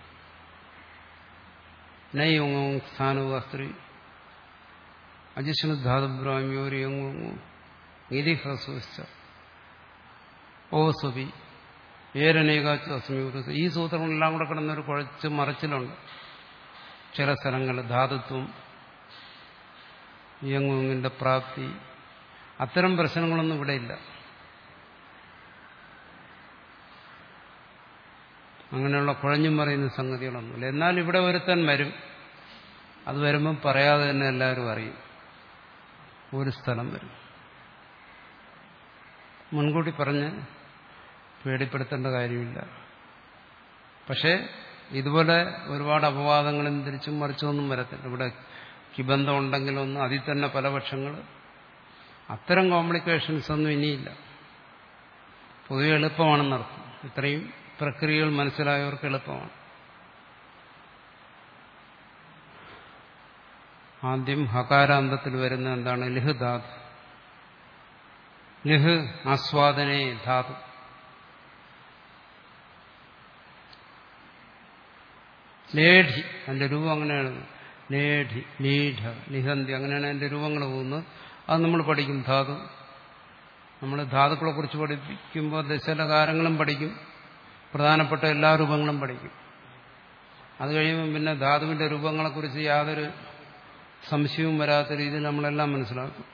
നയ്യൊങ്ങോ സ്ഥാനു സ്ത്രീ അജിഷ്ണു ധാതുബ്രാഹ്മ്യോരിയങ്ങോ നിധി ഹ്രസ്വസ്ഥ ഓ സുബി ഏരനേകാച്ചു അസ്മീകൃത ഈ സൂത്രങ്ങളെല്ലാം കൂടെ കിടന്നൊരു കുഴച്ച് മറച്ചിലുണ്ട് ചില സ്ഥലങ്ങൾ ധാതുത്വം ഇയങ്ങുങ്ങിന്റെ പ്രാപ്തി അത്തരം പ്രശ്നങ്ങളൊന്നും ഇവിടെ ഇല്ല അങ്ങനെയുള്ള കുഴഞ്ഞും പറയുന്ന സംഗതികളൊന്നുമില്ല എന്നാൽ ഇവിടെ ഒരുത്തൻ വരും അത് വരുമ്പം പറയാതെ തന്നെ എല്ലാവരും അറിയും ഒരു സ്ഥലം വരും മുൻകൂട്ടി പറഞ്ഞ് പേടിപ്പെടുത്തേണ്ട കാര്യമില്ല പക്ഷേ ഇതുപോലെ ഒരുപാട് അപവാദങ്ങളും തിരിച്ചും മറിച്ചൊന്നും വരത്തില്ല ഇവിടെ കിബന്ധം ഉണ്ടെങ്കിലൊന്നും അതിൽ തന്നെ പല പക്ഷങ്ങൾ അത്തരം കോംപ്ലിക്കേഷൻസ് ഒന്നും ഇനിയില്ല പൊതുവെ എളുപ്പമാണെന്നർത്ഥം ഇത്രയും പ്രക്രിയകൾ മനസ്സിലായവർക്ക് എളുപ്പമാണ് ആദ്യം ഹകാരാന്തത്തിൽ വരുന്ന എന്താണ് ലിഹ് ധാതു ലിഹ് ആസ്വാദനേ ധാതു ലേഢി അതിന്റെ രൂപം അങ്ങനെയാണ് ലേഢി ലീഢ നിഹന്തി അങ്ങനെയാണ് അതിന്റെ രൂപങ്ങൾ പോകുന്നത് അത് നമ്മൾ പഠിക്കും ധാതു നമ്മൾ ധാതുക്കളെ കുറിച്ച് പഠിപ്പിക്കുമ്പോൾ ദശലകാരങ്ങളും പഠിക്കും പ്രധാനപ്പെട്ട എല്ലാ രൂപങ്ങളും പഠിക്കും അത് കഴിയുമ്പോൾ പിന്നെ ധാതുവിന്റെ രൂപങ്ങളെക്കുറിച്ച് യാതൊരു സംശയവും വരാത്ത രീതിയിൽ നമ്മളെല്ലാം മനസ്സിലാക്കും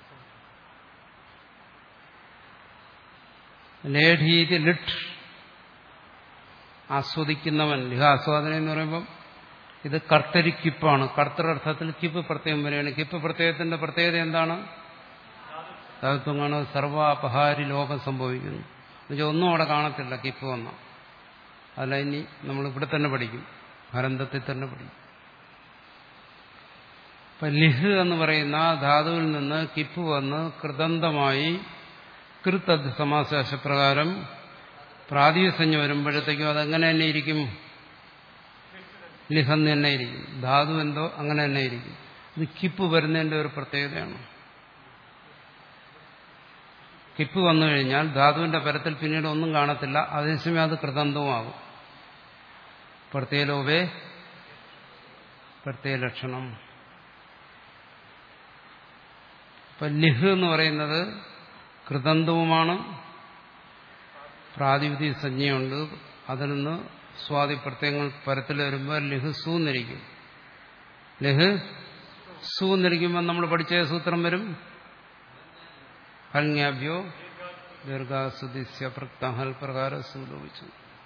ലേഢീതി ലിട്ട് ആസ്വദിക്കുന്നവൻ ലിഹ ആസ്വാദനം എന്ന് പറയുമ്പം ഇത് കർത്തരി കിപ്പാണ് കർത്തരർത്ഥത്തിൽ കിപ്പ് പ്രത്യയം വരെയാണ് കിപ്പ് പ്രത്യയത്തിന്റെ പ്രത്യേകത എന്താണ് ധാതുത്വമാണ് സർവാപഹാരി ലോകം സംഭവിക്കുന്നു എന്നുവെച്ചാൽ ഒന്നും അവിടെ കാണത്തില്ല കിപ്പ് വന്ന അല്ല ഇനി നമ്മൾ ഇവിടെ തന്നെ പഠിക്കും ഹരന്തത്തിൽ തന്നെ പഠിക്കും ഇപ്പൊ ലിഹ് എന്ന് പറയുന്ന ധാതുവിൽ നിന്ന് കിപ്പ് വന്ന് കൃതന്തമായി കൃത് സമാസപ്രകാരം പ്രാതിസഞ്ജ വരുമ്പോഴത്തേക്കും അതെങ്ങനെ തന്നെ ഇരിക്കും ലിഹന്ന് തന്നെ ഇരിക്കും ധാതു എന്തോ അങ്ങനെ തന്നെ ഇരിക്കും ഇത് കിപ്പ് വരുന്നതിന്റെ ഒരു പ്രത്യേകതയാണ് കിപ്പ് വന്നു കഴിഞ്ഞാൽ ധാതുവിന്റെ പരത്തിൽ പിന്നീട് ഒന്നും കാണത്തില്ല അതേസമയം അത് കൃതന്തവുമാകും പ്രത്യേലോപേ പ്രത്യേക ലക്ഷണം ഇപ്പൊ ലിഹ് എന്ന് പറയുന്നത് കൃതന്തവുമാണ് പ്രാതിപതി സംജ്ഞയുണ്ട് അതിൽ നിന്ന് സ്വാതി പ്രത്യയങ്ങൾ പരത്തിൽ വരുമ്പോൾ ലിഹ് സൂന്നിരിക്കും ലിഹ് സൂന്നിരിക്കുമ്പോൾ നമ്മൾ പഠിച്ച സൂത്രം വരും ഹൽങ്യാഭ്യോ ദീർഘാസുദിസ്യ പ്രക്തഹൽ പ്രകാരം സുലോപിച്ചു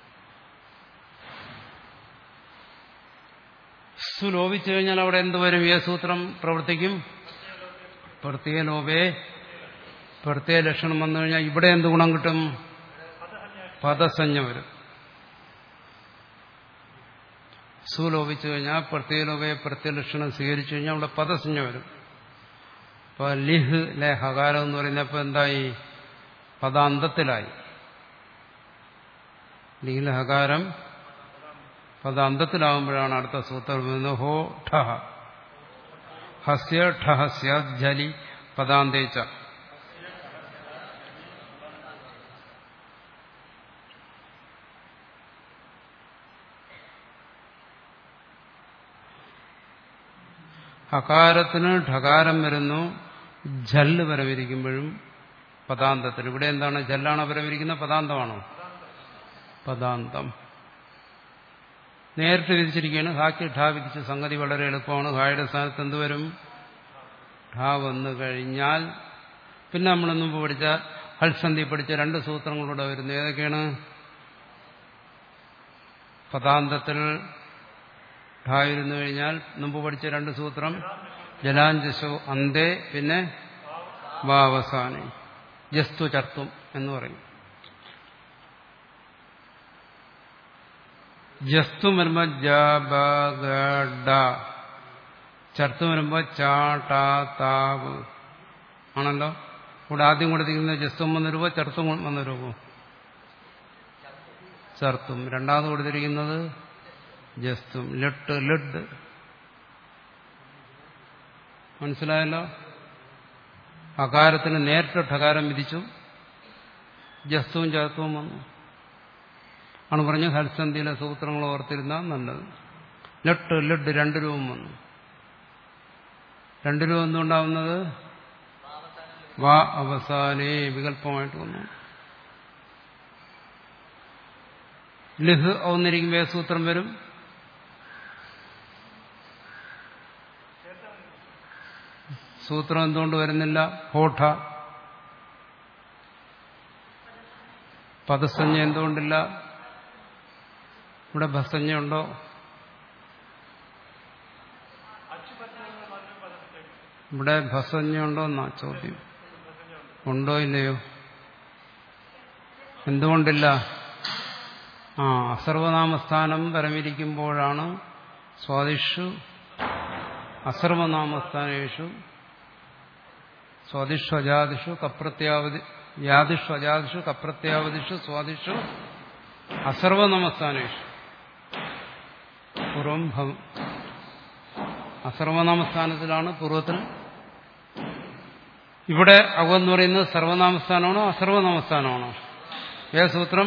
സുലോപിച്ചു കഴിഞ്ഞാൽ അവിടെ എന്ത് വരും ഏ സൂത്രം പ്രവർത്തിക്കും പ്രത്യേക ലോപേ പ്രത്യേക ലക്ഷണം വന്നു കഴിഞ്ഞാൽ ഇവിടെ എന്ത് ഗുണം കിട്ടും പദസഞ്ജ വരും സുലോപിച്ചു കഴിഞ്ഞാൽ പ്രത്യേക ലോപയെ പ്രത്യേക ലക്ഷണം സ്വീകരിച്ചു കഴിഞ്ഞാൽ അവിടെ പദസഞ്ജ വരും ഇപ്പൊ ലിഹ് ലെ ഹകാരം എന്ന് പറയുന്നപ്പോ എന്തായി പദാന്തത്തിലായി ലിഹിൽ ഹകാരം പദാന്തത്തിലാകുമ്പോഴാണ് അടുത്ത സൂത്രം വരുന്നത് ഹോ ഠഹ ഹസ്യ ഠഹസ്യ ജലി പദാന്തേച്ച ഹകാരത്തിന് ഠകാരം വരുന്നു ജല്ല് വരവിരിക്കുമ്പോഴും പദാന്തത്തിൽ ഇവിടെ എന്താണ് ജല്ലാണോ വരവിരിക്കുന്ന പദാന്തമാണോ പദാന്തം നേരിട്ട് വിധിച്ചിരിക്കുകയാണ് ഹാക്കി ഠാ വിധിച്ച സംഗതി വളരെ എളുപ്പമാണ് ഹായുടെ സ്ഥാനത്ത് എന്ത് വരും ഠാ വന്നു കഴിഞ്ഞാൽ പിന്നെ നമ്മൾ മുമ്പ് പഠിച്ച ഹൽസന്ധി പഠിച്ച രണ്ട് സൂത്രങ്ങളൂടെ വരുന്നു ഏതൊക്കെയാണ് പദാന്തത്തിൽ ഠാ ഇരുന്നു കഴിഞ്ഞാൽ മുമ്പ് പഠിച്ച രണ്ട് സൂത്രം ജലാഞ്ജസോ അന്തേ പിന്നെ വാവസാനി ജസ്തു ചർത്തും എന്ന് പറയും ജസ്തു വരുമ്പോ ജബഗഡ ചർത്തു വരുമ്പോ ചാട്ടാതാവ് ആണല്ലോ ഇവിടെ ആദ്യം കൊടുത്തിരിക്കുന്ന ജസ്തും വന്ന രൂപ ചർത്തും വന്ന രൂപം ചർത്തും രണ്ടാമത് കൊടുത്തിരിക്കുന്നത് ജസ്തും ലെട്ട് ലഡ് മനസ്സിലായല്ലോ അകാരത്തിന് നേരിട്ട് ഠകാരം വിധിച്ചു ജസ്തുവും ജാത്വവും വന്നു ആണ് പറഞ്ഞു ഹൽസന്ധിയിലെ സൂത്രങ്ങൾ ഓർത്തിരുന്നാൽ നല്ലത് ലട്ട് ലഡ് രണ്ട് രൂപം വന്നു രണ്ട് രൂപം എന്തുകൊണ്ടാവുന്നത് വാ അവസാനേ വികല്പമായിട്ട് വന്നു ലിഹ് ഔന്നിരിക്കുമ്പോൾ ഏത് സൂത്രം വരും സൂത്രം എന്തുകൊണ്ട് വരുന്നില്ല ഹോഠ പദസഞ്ജ എന്തുകൊണ്ടില്ല ഇവിടെ ഭസഞ്ജ ഉണ്ടോ ഇവിടെ ഭസഞ്ജ ഉണ്ടോ എന്നാ ചോദ്യം ഉണ്ടോ ഇല്ലയോ എന്തുകൊണ്ടില്ല ആ അസർവനാമസ്ഥാനം പരമിരിക്കുമ്പോഴാണ് സ്വാദിഷു അസർവനാമസ്ഥാനേഷു സ്വാദിഷു അജാദിഷു കപ്രത്യാവധി യാദിഷു അജാദിഷു കപ്രത്യാവധിഷു സ്വാദിഷു അസർവനാമസ്ഥാനേഷു പൂർവം ഭവ അസർവനാമസ്ഥാനത്തിലാണ് പൂർവ്വത്തിൽ ഇവിടെ അവെന്ന് പറയുന്നത് സർവനാമസ്ഥാനമാണോ അസർവനാമസ്ഥാനമാണോ ഏ സൂത്രം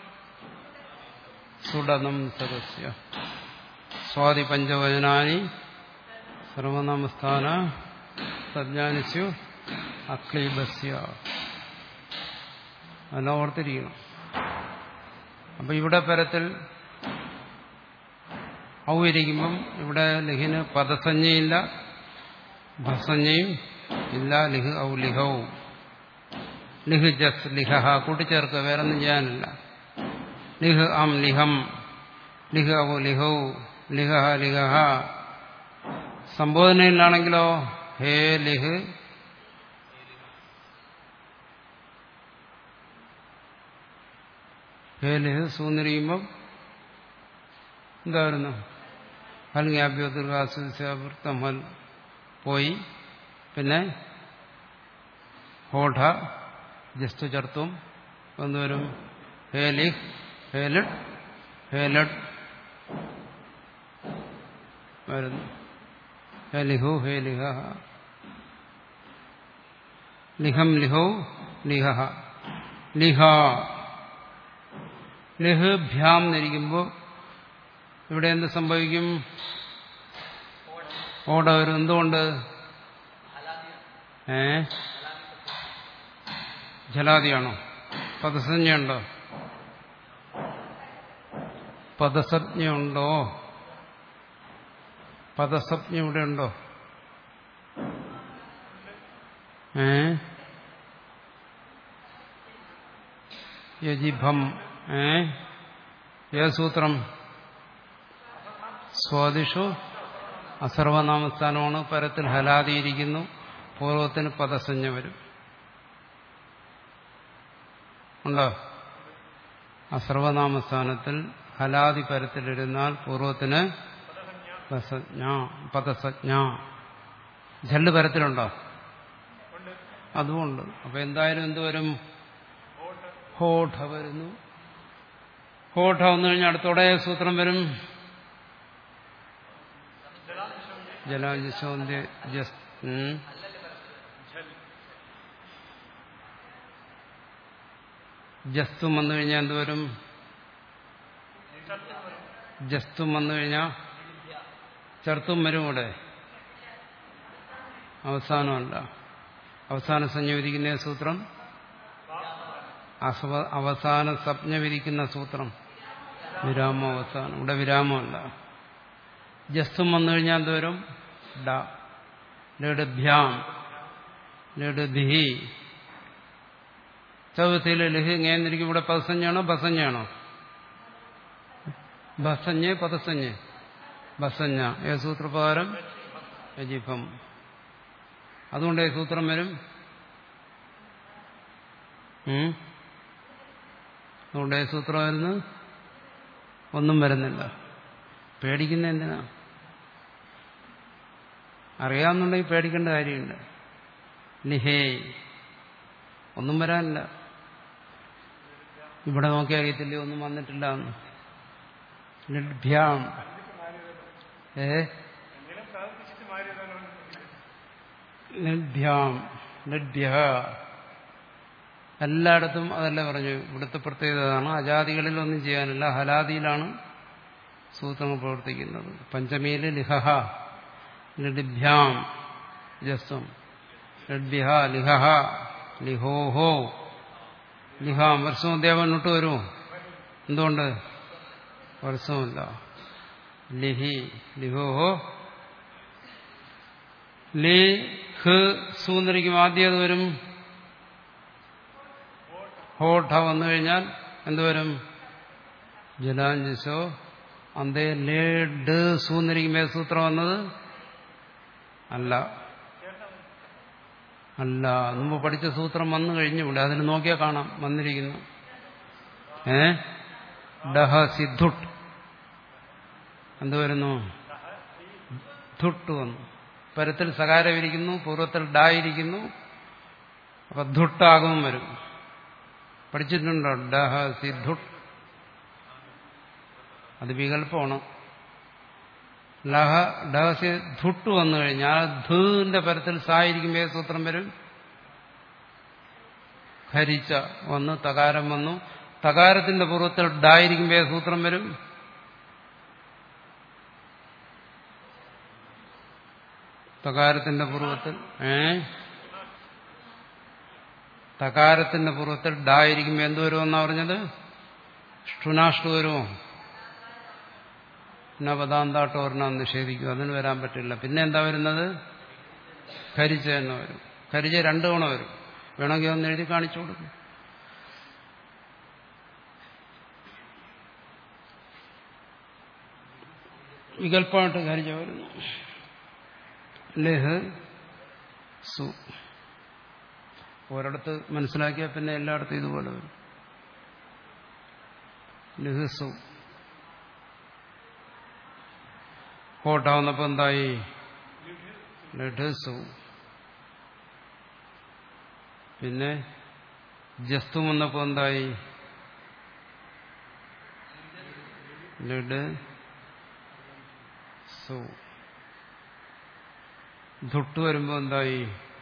സുഡനം സദസ്യ സ്വാതി പഞ്ചവചനാനി സർവനാമസ്ഥാന സജ്ഞാനിസ്യു അക്ലീബസ്യ അതെല്ലാം ഓർത്തിരിക്കണം അപ്പൊ ഇവിടെ പരത്തിൽ ഔ ഇരിക്കുമ്പം ഇവിടെ ലിഹിന് പദസഞ്ജയില്ല ഭസഞ്ജയും ഇല്ല ലിഹ് ഔ ലിഹവും ലിഹ് ജസ് ലിഹ കൂട്ടിച്ചേർക്കുക വേറെ ഒന്നും ചെയ്യാനില്ല ലിഹ് അം ലിഹം ലിഹ് ഔ ലിഹൗ ലിഹ ലിഹ സംബോധനയിലാണെങ്കിലോ ഹേ ലിഹ് ഹേ ലിഹ് സൂന്നിരിക്കുമ്പം എന്താ വരുന്നു ഹൽ ജ്ഞാപ്യോ ദീർഘാസ്വൃത്തം ഹൽ പോയി പിന്നെ ഹോഠ ജസ്റ്റ് ചർത്തും എന്തുവരും ഹേലിഹ് ഹേലഡ് ഹേലഡ് വരുന്നു ഹേലിഹു ഹേലിഹ ലിഹം ലിഹൗ ലിഹ ലിഹ ലിഹ് ഭ്യാം എന്നിരിക്കുമ്പോൾ ഇവിടെ എന്ത് സംഭവിക്കും ഓട വരും എന്തുകൊണ്ട് ഏ ജലാദിയാണോ പദസഞ്ജയുണ്ടോ പദസജ്ഞയുണ്ടോ പദസജ്ഞ ഇവിടെ ഉണ്ടോ ഏ യജിഭം ഏ ഏത് സൂത്രം സ്വാദിഷു അസർവനാമസ്ഥാനമാണ് പരത്തിൽ ഹലാദിയിരിക്കുന്നു പൂർവത്തിന് പദസഞ്ജ വരും ഉണ്ടോ അസർവനാമസ്ഥാനത്തിൽ ഹലാദി പരത്തിലിരുന്നാൽ പൂർവത്തിന് പദസജ്ഞ ജല്ല് പരത്തിലുണ്ടോ അതുമുണ്ട് അപ്പൊ എന്തായാലും എന്ത് വരും ഹോഠ വരുന്നു ഹോഠ വന്നു കഴിഞ്ഞാൽ അടുത്തോടെ സൂത്രം വരും ജലാജസോന്ത്യ ജസ് ജസ്തും വന്നു കഴിഞ്ഞാൽ എന്തുവരും ജസ്തും വന്നു കഴിഞ്ഞാൽ ചെറുത്തും വരും ഇവിടെ അവസാനമല്ല അവസാന സംജ്ഞ വിധിക്കുന്ന സൂത്രം അവസാന സംജ്ഞ വിധിക്കുന്ന സൂത്രം വിരാമം അവസാനം ഇവിടെ വിരാമമല്ല ജസ്തും വന്നു കഴിഞ്ഞാൽ എന്തോരും ഡ ലഡഭ്യാം ലഡഭി ചതുർത്ഥിയിലെ ലഹി ഇങ്ങനെയിരിക്കും ഇവിടെ പദസഞ്ജയാണോ ബസഞ്ജയാണോ ബസഞ്ഞ് പദസഞ്ഞ് ബസഞ്ഞ ഏ സൂത്രപ്രകാരം യജിഫം അതുകൊണ്ട് ഈ സൂത്രം വരും അതുകൊണ്ട് ഈ സൂത്രം വരുന്നു ഒന്നും വരുന്നില്ല പേടിക്കുന്ന എന്തിനാ അറിയാവുന്നുണ്ടെങ്കിൽ പേടിക്കേണ്ട കാര്യമില്ല ലിഹേ ഒന്നും വരാനില്ല ഇവിടെ നോക്കി അറിയത്തില്ലേ ഒന്നും വന്നിട്ടില്ല എന്ന് ലഡ്ഭ്യാം ഏ ലഡ്ഭ്യാം ലഡ്ഭ്യ എല്ലായിടത്തും അതല്ല പറഞ്ഞു ഇവിടുത്തെ പ്രത്യേകതയാണ് അജാതികളിൽ ഒന്നും ചെയ്യാനില്ല ഹലാദിയിലാണ് സൂത്രങ്ങൾ പ്രവർത്തിക്കുന്നത് പഞ്ചമിയിൽ ലിഹഹ ലഡിഭ്യാം ജസ്വം ലഡ്ഭ്യ ലിഹഹ ലിഹോഹോ ലിഹാം വർഷവും ദേവൻ ഇട്ട് വരുമോ എന്തുകൊണ്ട് വർഷവുമില്ല ലിഹി ലിഹോഹോ ലി ഹ് സൂന്നിരിക്കും ആദ്യം അത് വരും ഹോഠ വന്നു കഴിഞ്ഞാൽ എന്തുവരും ജലാഞ്ജസോ അന്തേ ലേ ഡ് സൂന്നിരിക്കും ഏത് സൂത്രം വന്നത് അല്ല അല്ല മുമ്പ് പഠിച്ച സൂത്രം വന്നു കഴിഞ്ഞു ഇവിടെ അതിന് നോക്കിയാൽ കാണാം വന്നിരിക്കുന്നു ഏ ഡഹ സിദ്ധുട്ട് എന്ത് വരുന്നു ധുട്ട് വന്നു പരത്തിൽ സകാരമിരിക്കുന്നു പൂർവ്വത്തിൽ ഡായിരിക്കുന്നു അപ്പൊ ധുട്ടാകും വരും പഠിച്ചിട്ടുണ്ടോ ഡഹ സിദ്ധുട്ട് അത് വികല്പമാണ് ലഹ ഡഹസി ധുട്ട് വന്നു കഴിഞ്ഞാൽ ധുവിന്റെ പരത്തിൽ സായിരിക്കുമ്പോൾ ഏത് സൂത്രം വരും ഖരിച്ച വന്നു തകാരം വന്നു തകാരത്തിന്റെ പൂർവ്വത്തിൽ ഡായിരിക്കുമ്പോൾ ഏത് സൂത്രം വരും തകാരത്തിന്റെ പൂർവ്വത്തിൽ ഏ തകാരത്തിന്റെ പൂർവ്വത്തിൽ ഡായിരിക്കുമ്പോൾ എന്ത് വരുമെന്നാ പറഞ്ഞത് ഷ്ടുനാഷ്ടു വരുമോ നവദാന്താട്ടോർണം നിഷേധിക്കും അതിന് വരാൻ പറ്റില്ല പിന്നെ എന്താ വരുന്നത് ഖരിച്ച എന്ന് വരും ഖരിച്ച രണ്ടു തവണ വരും വേണമെങ്കിൽ ഒന്ന് എഴുതി കാണിച്ചു കൊടുക്കും വികല്പമായിട്ട് ഖരിച്ച വരുന്നു ലഹ് സു ഒരിടത്ത് മനസ്സിലാക്കിയാൽ പിന്നെ എല്ലായിടത്തും ഇതുപോലെ വരും ലഹസു കോട്ടാവുന്നപ്പോ എന്തായി ലഡസു പിന്നെ ജസ്തു വന്നപ്പോ എന്തായി ലഡ് സു ധുട്ട് വരുമ്പോ എന്തായി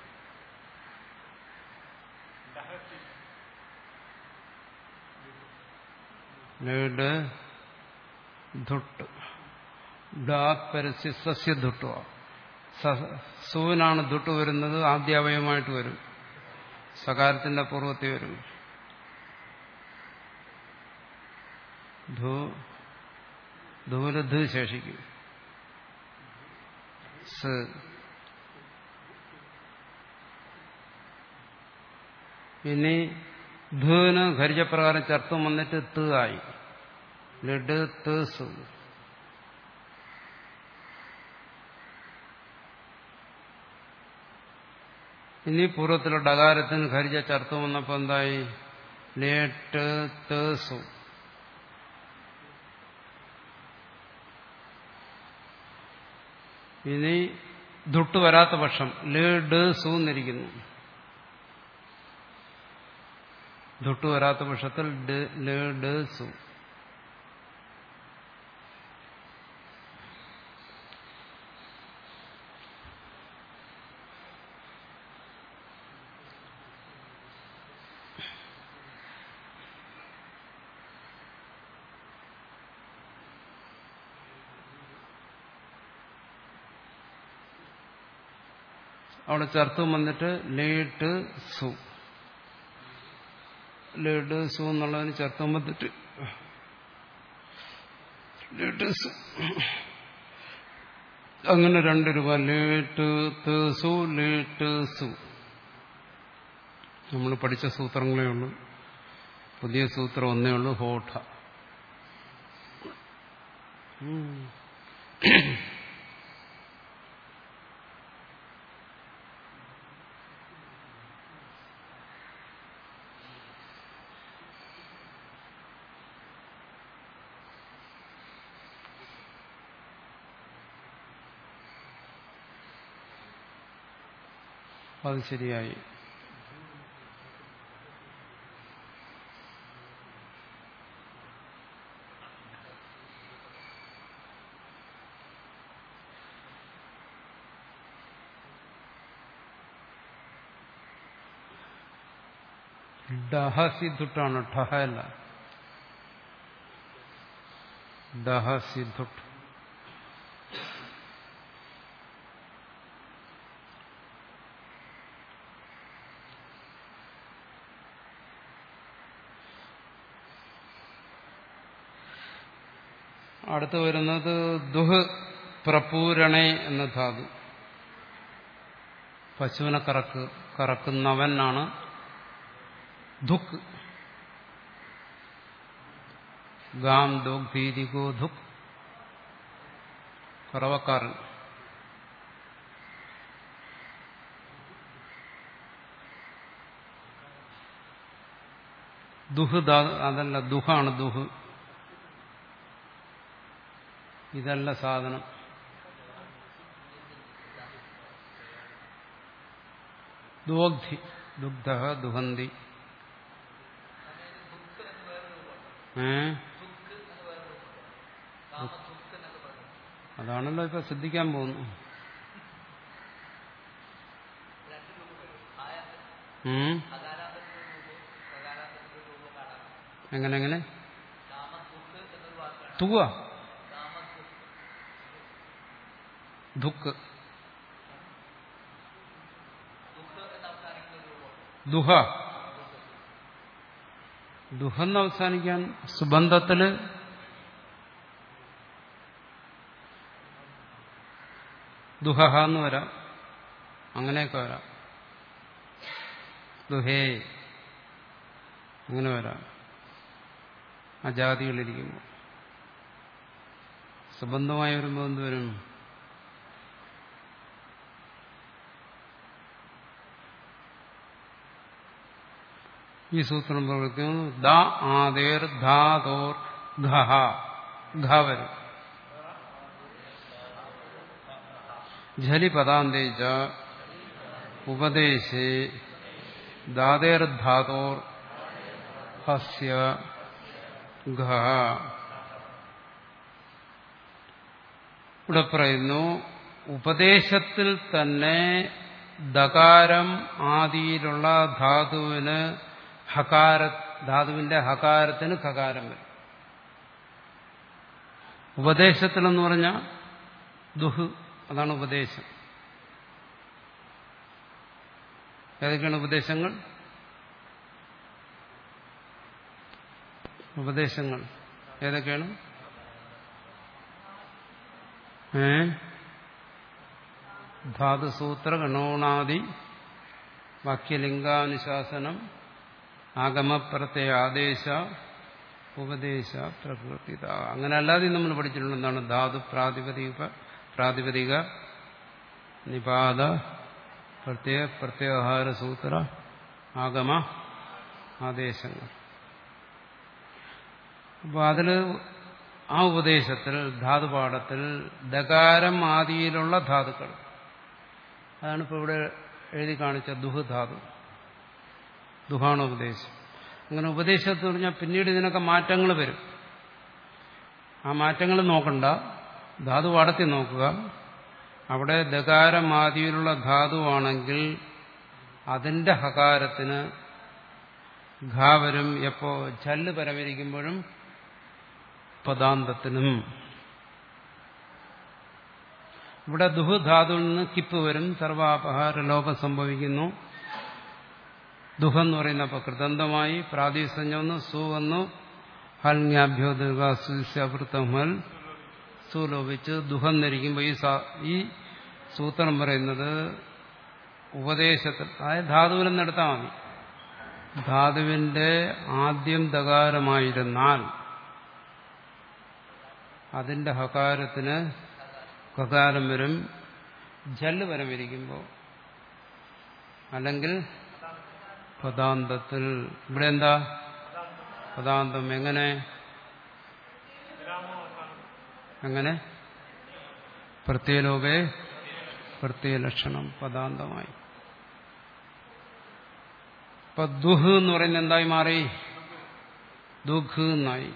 ലഡ് ധുട്ട് ഡാത് പരസ്യ സസ്യധുട്ടുവ സൂവിനാണ് ധുട്ട് വരുന്നത് ആദ്യാവയമായിട്ട് വരും സകാരത്തിന്റെ പൂർവ്വത്തിൽ വരും ധൂരധ് ശേഷിക്കും സ് ഇനി ധുവിന് ഖരിജപ്രകാരം ചർത്തം വന്നിട്ട് ത് ആയി ലഡ് ത് സു ഇനി പൂർവ്വത്തിലെ ഡകാരത്തിന് ഖരിജ ചർത്തം വന്നപ്പോ എന്തായി ലേട്ട് തേസു ഇനി ദുട്ട് വരാത്ത പക്ഷം ലേഡ് സു എന്നിരിക്കുന്നു ദുട്ട് വരാത്ത പക്ഷത്തിൽ ലേഡ് സു അവിടെ ചർത്തും വന്നിട്ട് ലേട്ട് സു ലേട്ട് സു എന്നുള്ളതിന് ചർത്തം വന്നിട്ട് ലേട്ട് സു അങ്ങനെ രണ്ട് രൂപ ലേട്ട് സു ലേട്ട് സു നമ്മൾ പഠിച്ച സൂത്രങ്ങളേ ഉള്ളൂ പുതിയ സൂത്രം ഒന്നേ ഉള്ളൂ ഹോഠ അത് ശരിയായി ഡഹസിദ്ധുട്ടാണ് ഠഹ അല്ല ഡഹസിദ്ധുട്ട് അടുത്ത് വരുന്നത് ദുഹ് പ്രപൂരണേ എന്ന ധാതു പശുവിനെ കറക്ക് കറക്കുന്നവനാണ് ദുഃഖ് ഗാം ദോഗ് ഭീതികോ ദുഃഖ് കറവക്കാരൻ ദുഹ് അതല്ല ദുഹാണ് ദുഹ് ഇതല്ല സാധനം ദോഗ്ധി ദുഗ്ധ ദുഹന്തി ഏ അതാണല്ലോ ഇപ്പൊ ശ്രദ്ധിക്കാൻ പോകുന്നു ഉം. എങ്ങനെ എങ്ങനെ തുക ദുഃഖ് ദുഹ ദുഹെന്ന് അവസാനിക്കാൻ സുബന്ധത്തില് ദുഹഹ എന്ന് വരാം അങ്ങനെയൊക്കെ വരാം ദുഹേ അങ്ങനെ വരാം അജാതികളിരിക്കുമ്പോൾ സുബന്ധമായി വരുമ്പോൾ എന്ത് വരും ഈ സൂത്രം പ്രവർത്തിക്കുന്നു ദ ആദേർ ധാതോർ ഘഹ ഘ വരും ഝലി പദാന്തേച്ച ഉപദേശേ ദാതേർ ധാതോർ ഹസ്യ ഘ ഇവിടെ പറയുന്നു ഉപദേശത്തിൽ തന്നെ ദകാരം ആദിയിലുള്ള ധാതുവിന് ഹകാര ധാതുവിന്റെ ഹകാരത്തിന് ഖകാരം വരും ഉപദേശത്തിലെന്ന് പറഞ്ഞാൽ ദുഹ് അതാണ് ഉപദേശം ഏതൊക്കെയാണ് ഉപദേശങ്ങൾ ഉപദേശങ്ങൾ ഏതൊക്കെയാണ് ഏ ധാതുസൂത്ര ഗണോണാദി വാക്യലിംഗാനുശാസനം ആഗമപ്രത്യ ആദേശ ഉപദേശ പ്രകൃതിത അങ്ങനെ അല്ലാതെ നമ്മൾ പഠിച്ചിട്ടുണ്ട് എന്താണ് ധാതു പ്രാതിപതിക പ്രാതിപതിക നിപാത പ്രത്യേക പ്രത്യാഹാര സൂത്ര ആഗമ ആദേശങ്ങൾ അപ്പോൾ അതിൽ ആ ഉപദേശത്തിൽ ധാതുപാഠത്തിൽ ദകാരം ആദിയിലുള്ള ധാതുക്കൾ അതാണ് ഇപ്പോൾ ഇവിടെ എഴുതി കാണിച്ച ദുഹ് ധാതു ദുഹാണ് ഉപദേശം അങ്ങനെ ഉപദേശത്ത് പറഞ്ഞാൽ പിന്നീട് ഇതിനൊക്കെ മാറ്റങ്ങൾ വരും ആ മാറ്റങ്ങൾ നോക്കണ്ട ധാതു പാടത്തിൽ നോക്കുക അവിടെ ദകാരമാദിയിലുള്ള ധാതുവാണെങ്കിൽ അതിന്റെ ഹകാരത്തിന് ഘ വരും എപ്പോ ചല്ല് പരമരിക്കുമ്പോഴും പദാന്തത്തിനും ഇവിടെ ദുഹ് ധാതുവിൽ നിന്ന് കിപ്പ് വരും സർവാപഹാര ലോപം സംഭവിക്കുന്നു ദുഹെന്ന് പറയുന്ന അപ്പൊ കൃതന്തമായി പ്രാതിസഞ്ജം വന്നു സു വന്നു ഹൽ ജ്ഞാഭ്യോ ദീർഘാസുവൃത്തം ഹൽ സുലോപിച്ച് ദുഹം ധരിക്കുമ്പോൾ ഈ ഈ സൂത്രം പറയുന്നത് ഉപദേശത്തിൽ അതായത് ധാതുവിൽ നിന്നെടുത്താൽ മതി ധാതുവിന്റെ ആദ്യം ദകാരമായിരുന്നാൽ അതിന്റെ ഹകാരത്തിന് കകാരം വരും ജല്ല് വരം ഇരിക്കുമ്പോൾ അല്ലെങ്കിൽ പദാന്തത്തിൽ ഇവിടെ എന്താ പദാന്തം എങ്ങനെ എങ്ങനെ പ്രത്യേലോപേ പ്രത്യയലക്ഷണം പദാന്തമായി ഇപ്പൊ ദുഹ് എന്ന് പറയുന്നത് എന്തായി മാറി ദുഃഖ് എന്നായി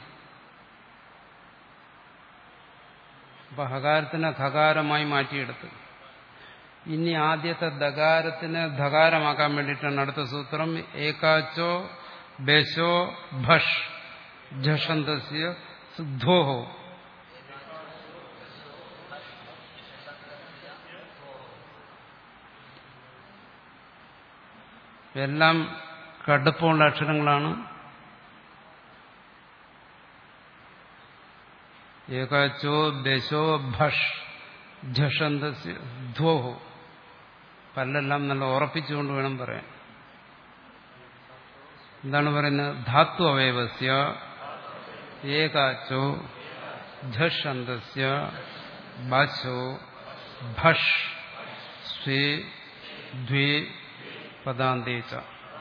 അപ്പൊ ഹകാരത്തിനെ ഖകാരമായി മാറ്റിയെടുത്ത് ഇനി ആദ്യത്തെ ദകാരത്തിനെ ധകാരമാക്കാൻ വേണ്ടിയിട്ടാണ് അടുത്ത സൂത്രം ഏകാച്ചോ ബേശോ ഭഷ് ജഷന്തസ്യ സിദ്ധോഹോ എല്ലാം കടുപ്പമുള്ള അക്ഷരങ്ങളാണ് ഏകാച്ചോ ദശോ ഭഷ് ഝഷന്തസ്യ ധ്വോഹോ പല്ലെല്ലാം നല്ല ഉറപ്പിച്ചുകൊണ്ട് വേണം പറയാൻ എന്താണ് പറയുന്നത് ധാത്വ അവയവസ്യ ഏകാച്ചോ ഝഷന്തസ്യ ബാച്ചോ ഭഷ് സ്വേ ദ്വേ പദാന്തേച്ച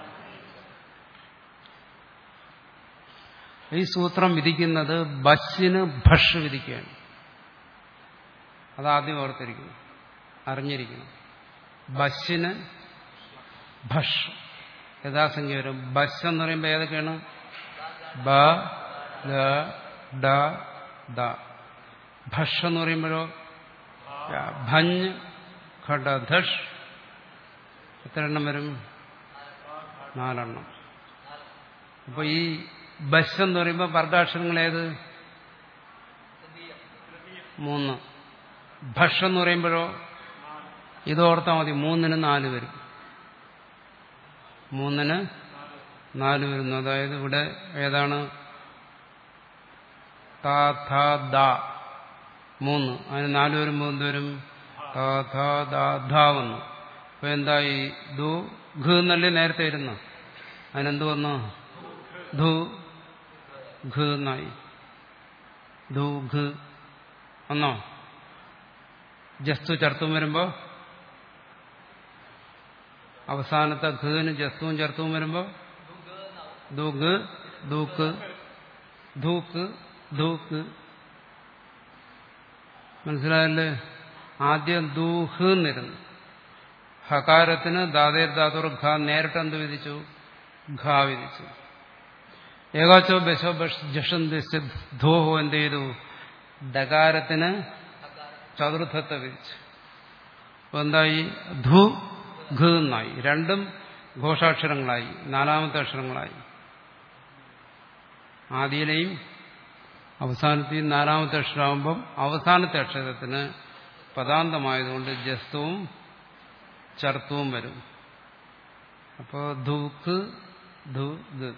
ഈ സൂത്രം വിധിക്കുന്നത് ബസ്സിന് ഭഷ് വിധിക്കുകയാണ് അതാദ്യം ഓർത്തിരിക്കുന്നു അറിഞ്ഞിരിക്കണം ബസ്സിന് ഭഷ് യഥാസംഖ്യ വരും ബസ് എന്ന് പറയുമ്പോൾ ഏതൊക്കെയാണ് ബ ല ഡ ദ ഭഷ് എന്ന് പറയുമ്പോഴോ ഭഞ്ഞ് ഘട ധഷ് എത്ര എണ്ണം വരും നാലെണ്ണം അപ്പൊ ഈ ബസ് എന്ന് പറയുമ്പോൾ വർഗാക്ഷരങ്ങൾ ഏത് മൂന്ന് ഭഷ് എന്ന് പറയുമ്പോഴോ ഇത് ഓർത്താൽ മതി മൂന്നിന് നാല് വരും മൂന്നിന് നാല് വരുന്നു അതായത് ഇവിടെ ഏതാണ് താ ഥ ദ മൂന്ന് അതിന് നാല് വരുമ്പോൾ എന്ത് വരും താ ഥ ദ ധ വന്നു അപ്പൊ എന്തായി ദു ഘ എന്നല്ലേ നേരത്തെ ഇരുന്നു അതിനെന്ത് വന്നു ധു ഘ എന്നായി ധു ഘ വന്നോ ജസ്തു ചർത്തും വരുമ്പോ അവസാനത്തെ ഘന് ജസ്തുവും ചർത്തും വരുമ്പോ ദുഗ് ദൂക്ക് ധൂക്ക് ധൂക്ക് മനസ്സിലായല്ലേ ആദ്യം ദൂഹ് എന്നിരുന്നു ഹകാരത്തിന് ദാതേർ ധാതുർ ഘ നേരിട്ട് എന്ത് വിധിച്ചു ഘ വിധിച്ചു ഏകാച്ചോ ബശോ ജഷൻ ധോഹോ എന്ത് ചെയ്തു ഡകാരത്തിന് ചതുർത്ഥത്തെ വിധിച്ചു അപ്പൊ എന്തായി ധു ഘ എന്നായി രണ്ടും ഘോഷാക്ഷരങ്ങളായി നാലാമത്തെ അക്ഷരങ്ങളായി ആദ്യയിലെയും അവസാനത്തെയും നാലാമത്തെ അക്ഷരമാകുമ്പം അവസാനത്തെ അക്ഷരത്തിന് പദാന്തമായതുകൊണ്ട് ജസ്തുവും ചർത്തവും വരും അപ്പോൾ ധൂക്ക് ധു ഗ്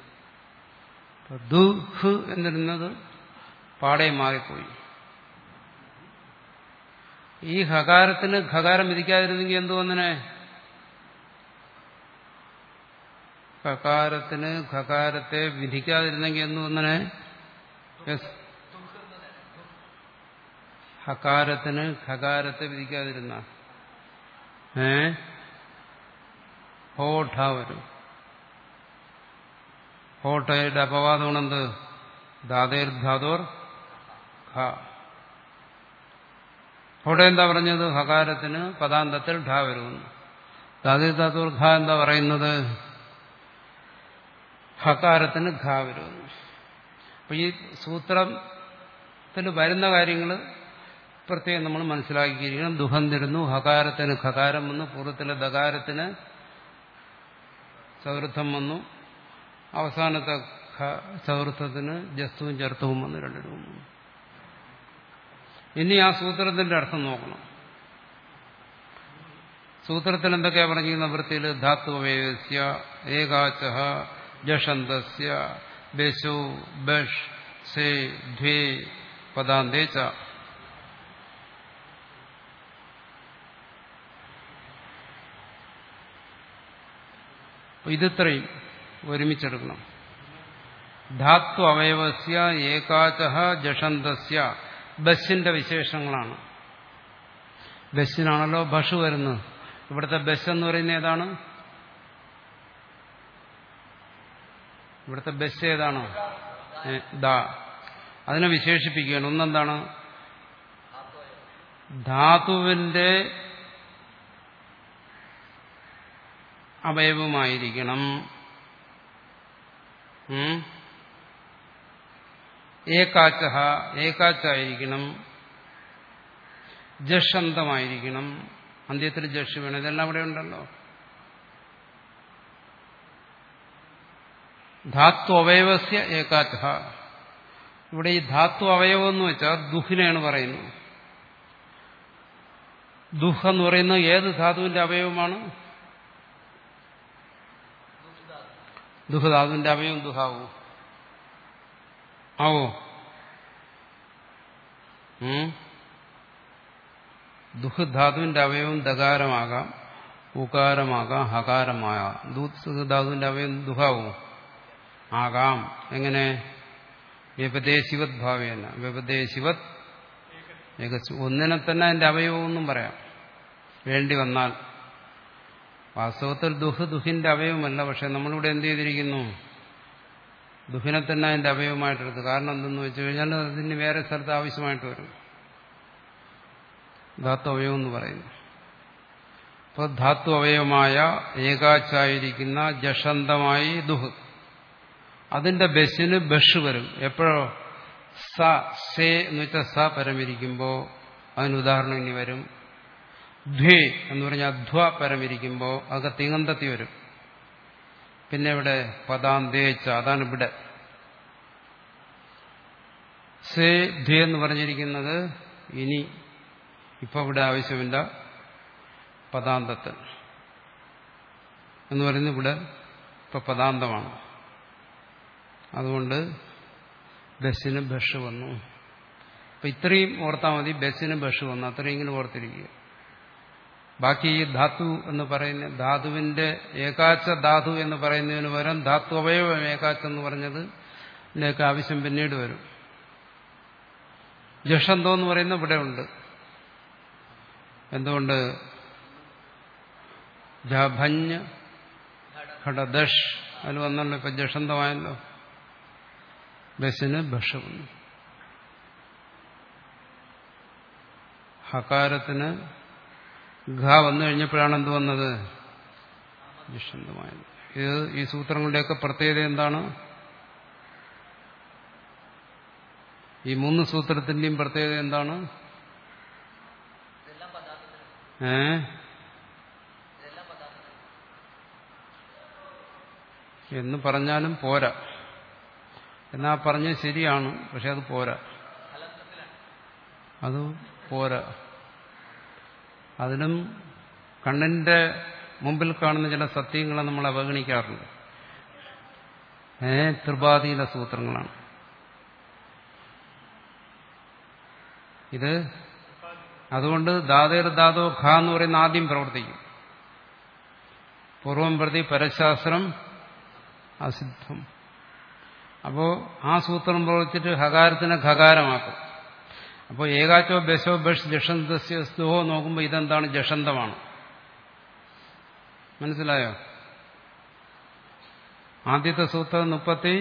ദുഹ് എന്നിരുന്നത് പാടെ മാറിപ്പോയി ഈ ഹകാരത്തിന് ഖകാരം വിധിക്കാതിരുന്നെങ്കിൽ എന്തു വന്നനെ കകാരത്തിന് ഖകാരത്തെ വിധിക്കാതിരുന്നെങ്കിൽ എന്തു വന്നനെ ഹകാരത്തിന് ഖകാരത്തെ വിധിക്കാതിരുന്ന ഏ ഹോഠ വരും ഹോട്ടയുടെ അപവാദമാണെന്ത് ധാതേർ ധാതോർ ഖ ഹോട്ട എന്താ പറഞ്ഞത് ഹകാരത്തിന് പദാന്തത്തിൽ ഢ വരുമെന്ന് ധാതേർ ധാതോർ ഖ എന്താ പറയുന്നത് ഹകാരത്തിന് ഘ വരുമെന്ന് അപ്പൊ ഈ സൂത്രത്തിൽ വരുന്ന കാര്യങ്ങൾ പ്രത്യേകം നമ്മൾ മനസ്സിലാക്കിയിരിക്കണം ദുഃഖം തരുന്നു ഹകാരത്തിന് ഖകാരം വന്നു പൂർവ്വത്തിലെ ദകാരത്തിന് ചതുർത്ഥം വന്നു അവസാനത്തെ ചതുർത്ഥത്തിന് ജസ്തുവും ചർത്തവും വന്നു രണ്ടിനും വന്നു ഇനി ആ സൂത്രത്തിന്റെ അർത്ഥം നോക്കണം സൂത്രത്തിൽ എന്തൊക്കെയാ പറഞ്ഞിരിക്കുന്ന വൃത്തിയിൽ ധാത്വവേസ്യ ഏകാച ജഷന്തസ്യ ബെശു ബഷ് സേ ധ്വേ പദാന്തേച്ച ഇതിത്രയും ഒരുമിച്ചെടുക്കണം ധാത്വ അവയവസ്യ ഏകാച ജഷന്തസ്യ ബസ്സിന്റെ വിശേഷങ്ങളാണ് ബസ്സിനാണല്ലോ ഭഷു വരുന്നത് ഇവിടുത്തെ ബസ് എന്ന് പറയുന്നത് ഏതാണ് ഇവിടുത്തെ ബസ് ഏതാണോ ദാ അതിനെ വിശേഷിപ്പിക്കുകയാണ് ഒന്നെന്താണ് ധാതുവിന്റെ അവയവമായിരിക്കണം ഏകാച്ച ഏകാച്ചായിരിക്കണം ജഷന്തമായിരിക്കണം അന്ത്യത്തിൽ ജഷ് വേണം ഇതെല്ലാം അവിടെ ഉണ്ടല്ലോ ധാത്വ അവയവസ്യ ഏകാറ്റ ഇവിടെ ഈ ധാത്വ അവയവം എന്ന് വെച്ചാൽ ദുഹിനെയാണ് പറയുന്നത് ദുഹ് എന്ന് പറയുന്നത് ഏത് ധാതുവിന്റെ അവയവമാണ് ദുഹധാതുവിന്റെ അവയവം ദുഹാവോ ആവോ ദുഹധാതുവിന്റെ അവയവം ദകാരമാകാം ഉകാരമാകാം ഹകാരമാകാം ദുധാതുവിന്റെ അവയവം ദുഹാവോ ആകാം എങ്ങനെ വ്യപദേശിവത് ഭാവേന വ്യപദേശിവത് ഏകസ് ഒന്നിനെ തന്നെ അതിന്റെ അവയവമെന്നും പറയാം വേണ്ടി വന്നാൽ വാസ്തവത്തിൽ ദുഹ് ദുഹിന്റെ അവയവമല്ല പക്ഷെ നമ്മളിവിടെ എന്ത് ചെയ്തിരിക്കുന്നു ദുഹിനെ തന്നെ അതിന്റെ അവയവമായിട്ടെടുത്തു കാരണം എന്തെന്ന് വെച്ച് കഴിഞ്ഞാൽ അതിന് വേറെ സ്ഥലത്ത് ആവശ്യമായിട്ട് വരും ധാത്തു അവയവം എന്ന് പറയുന്നു അപ്പോൾ ധാത്തു അവയവമായ ഏകാച്ചായിരിക്കുന്ന ജഷന്തമായി ദുഹ് അതിന്റെ ബസ്സിന് ബഷ് വരും എപ്പോഴോ സ സേ എന്ന് വെച്ചാൽ സ പരമിരിക്കുമ്പോൾ അതിന് ഉദാഹരണം ഇനി വരും ധ്വേ എന്ന് പറഞ്ഞാൽ ധ്വ പരമിരിക്കുമ്പോൾ അതൊക്കെ തിങ്ങന്തത്തി വരും പിന്നെ ഇവിടെ പദാന്തേച്ച അതാണ് ഇവിടെ സേ ധ്വേ എന്ന് പറഞ്ഞിരിക്കുന്നത് ഇനി ഇപ്പൊ ഇവിടെ ആവശ്യമില്ല പദാന്തത്തിൽ എന്ന് പറയുന്നത് ഇവിടെ ഇപ്പൊ പദാന്തമാണ് അതുകൊണ്ട് ബസ്സിന് ബഷ് വന്നു അപ്പൊ ഇത്രയും ഓർത്താൽ മതി ബസ്സിന് ബഷ് വന്നു അത്രയെങ്കിലും ഓർത്തിരിക്കുക ബാക്കി ഈ ധാതു എന്ന് പറയുന്ന ധാതുവിന്റെ ഏകാച്ച ധാതു എന്ന് പറയുന്നതിന് പകരം ധാതു അവയവം ഏകാച്ച എന്ന് പറഞ്ഞത് ഇതിനൊക്കെ ആവശ്യം പിന്നീട് വരും ജഷന്തോ എന്ന് പറയുന്ന ഇവിടെ ഉണ്ട് എന്തുകൊണ്ട് ജഭഞ്ഞ് ഘടദഷ് അതിൽ വന്നല്ലോ ഇപ്പൊ ജഷന്തമായല്ലോ ബസ്സിന് ഭഷ വന്നു ഹകാരത്തിന് ഘ വന്നു കഴിഞ്ഞപ്പോഴാണ് എന്ത് വന്നത് ജഷന്തമായത് ഇത് ഈ സൂത്രങ്ങളുടെയൊക്കെ പ്രത്യേകത എന്താണ് ഈ മൂന്ന് സൂത്രത്തിന്റെയും പ്രത്യേകത എന്താണ് ഏ എന്ന് പറഞ്ഞാലും പോരാ എന്നാ പറഞ്ഞത് ശരിയാണ് പക്ഷെ അത് പോരാ അത് പോരാ അതിനും കണ്ണിന്റെ മുമ്പിൽ കാണുന്ന ചില സത്യങ്ങളെ നമ്മൾ അവഗണിക്കാറുണ്ട് ഏ ത്രിപാതിയിലെ സൂത്രങ്ങളാണ് ഇത് അതുകൊണ്ട് ദാതേർ ദാതോ ഖ എന്ന് പറയുന്ന ആദ്യം പ്രവർത്തിക്കും പൂർവം പ്രതി പരശാസ്ത്രം അസിദ്ധം അപ്പോ ആ സൂത്രം പ്രവർത്തിച്ചിട്ട് ഹകാരത്തിനെ ഖകാരമാക്കും അപ്പോൾ ഏകാച്ചോ ബശോ ബഷ് ജഷന്തസ്യോ സ്തുഹോ നോക്കുമ്പോൾ ഇതെന്താണ് ജഷന്തമാണ് മനസ്സിലായോ ആദ്യത്തെ സൂത്രം മുപ്പത്തി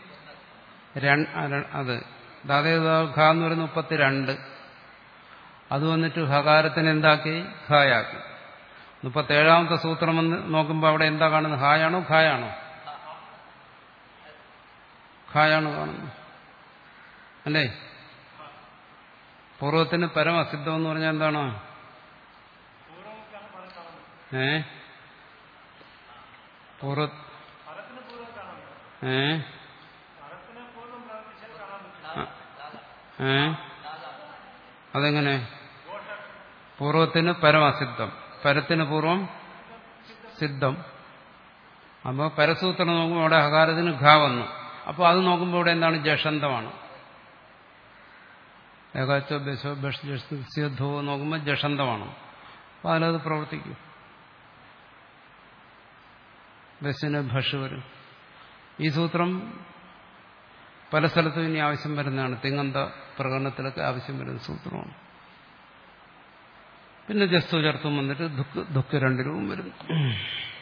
അത് ദാതേ ഖ എന്ന് പറയുന്നത് മുപ്പത്തി രണ്ട് അത് വന്നിട്ട് ഹകാരത്തിന് എന്താക്കി ഖായാക്കി മുപ്പത്തേഴാമത്തെ സൂത്രം എന്ന് നോക്കുമ്പോൾ അവിടെ എന്താ കാണുന്നത് ഹായാണോ ഖായാണോ ഖായാണ് കാണുന്നത് അല്ലേ പൂർവ്വത്തിന് പരമസിദ്ധം എന്ന് പറഞ്ഞാൽ എന്താണ് ഏ പൂർവ ഏ ഏ അതെങ്ങനെ പൂർവത്തിന് പരമസിദ്ധം പരത്തിന് പൂർവം സിദ്ധം അപ്പോൾ പരസൂത്രം നോക്കുമ്പോൾ അവിടെ ഹകാരത്തിന് ഘ വന്നു അപ്പോൾ അത് നോക്കുമ്പോൾ ഇവിടെ എന്താണ് ജഷന്തമാണ് ഏകാച്ചോ ബസോ ബഷോ നോക്കുമ്പോൾ ജഷന്തമാണ് അപ്പോൾ അതിലത് പ്രവർത്തിക്കും ബസ്സിന് ഭഷ് വരും ഈ സൂത്രം പല സ്ഥലത്തും ഇനി ആവശ്യം വരുന്നതാണ് തിങ്ങന്ത പ്രകടനത്തിലൊക്കെ ആവശ്യം വരുന്ന സൂത്രമാണ് പിന്നെ ജസ്തു ചേർത്തും വന്നിട്ട് ദുഃഖ ദുഃഖ രണ്ടിലും വരും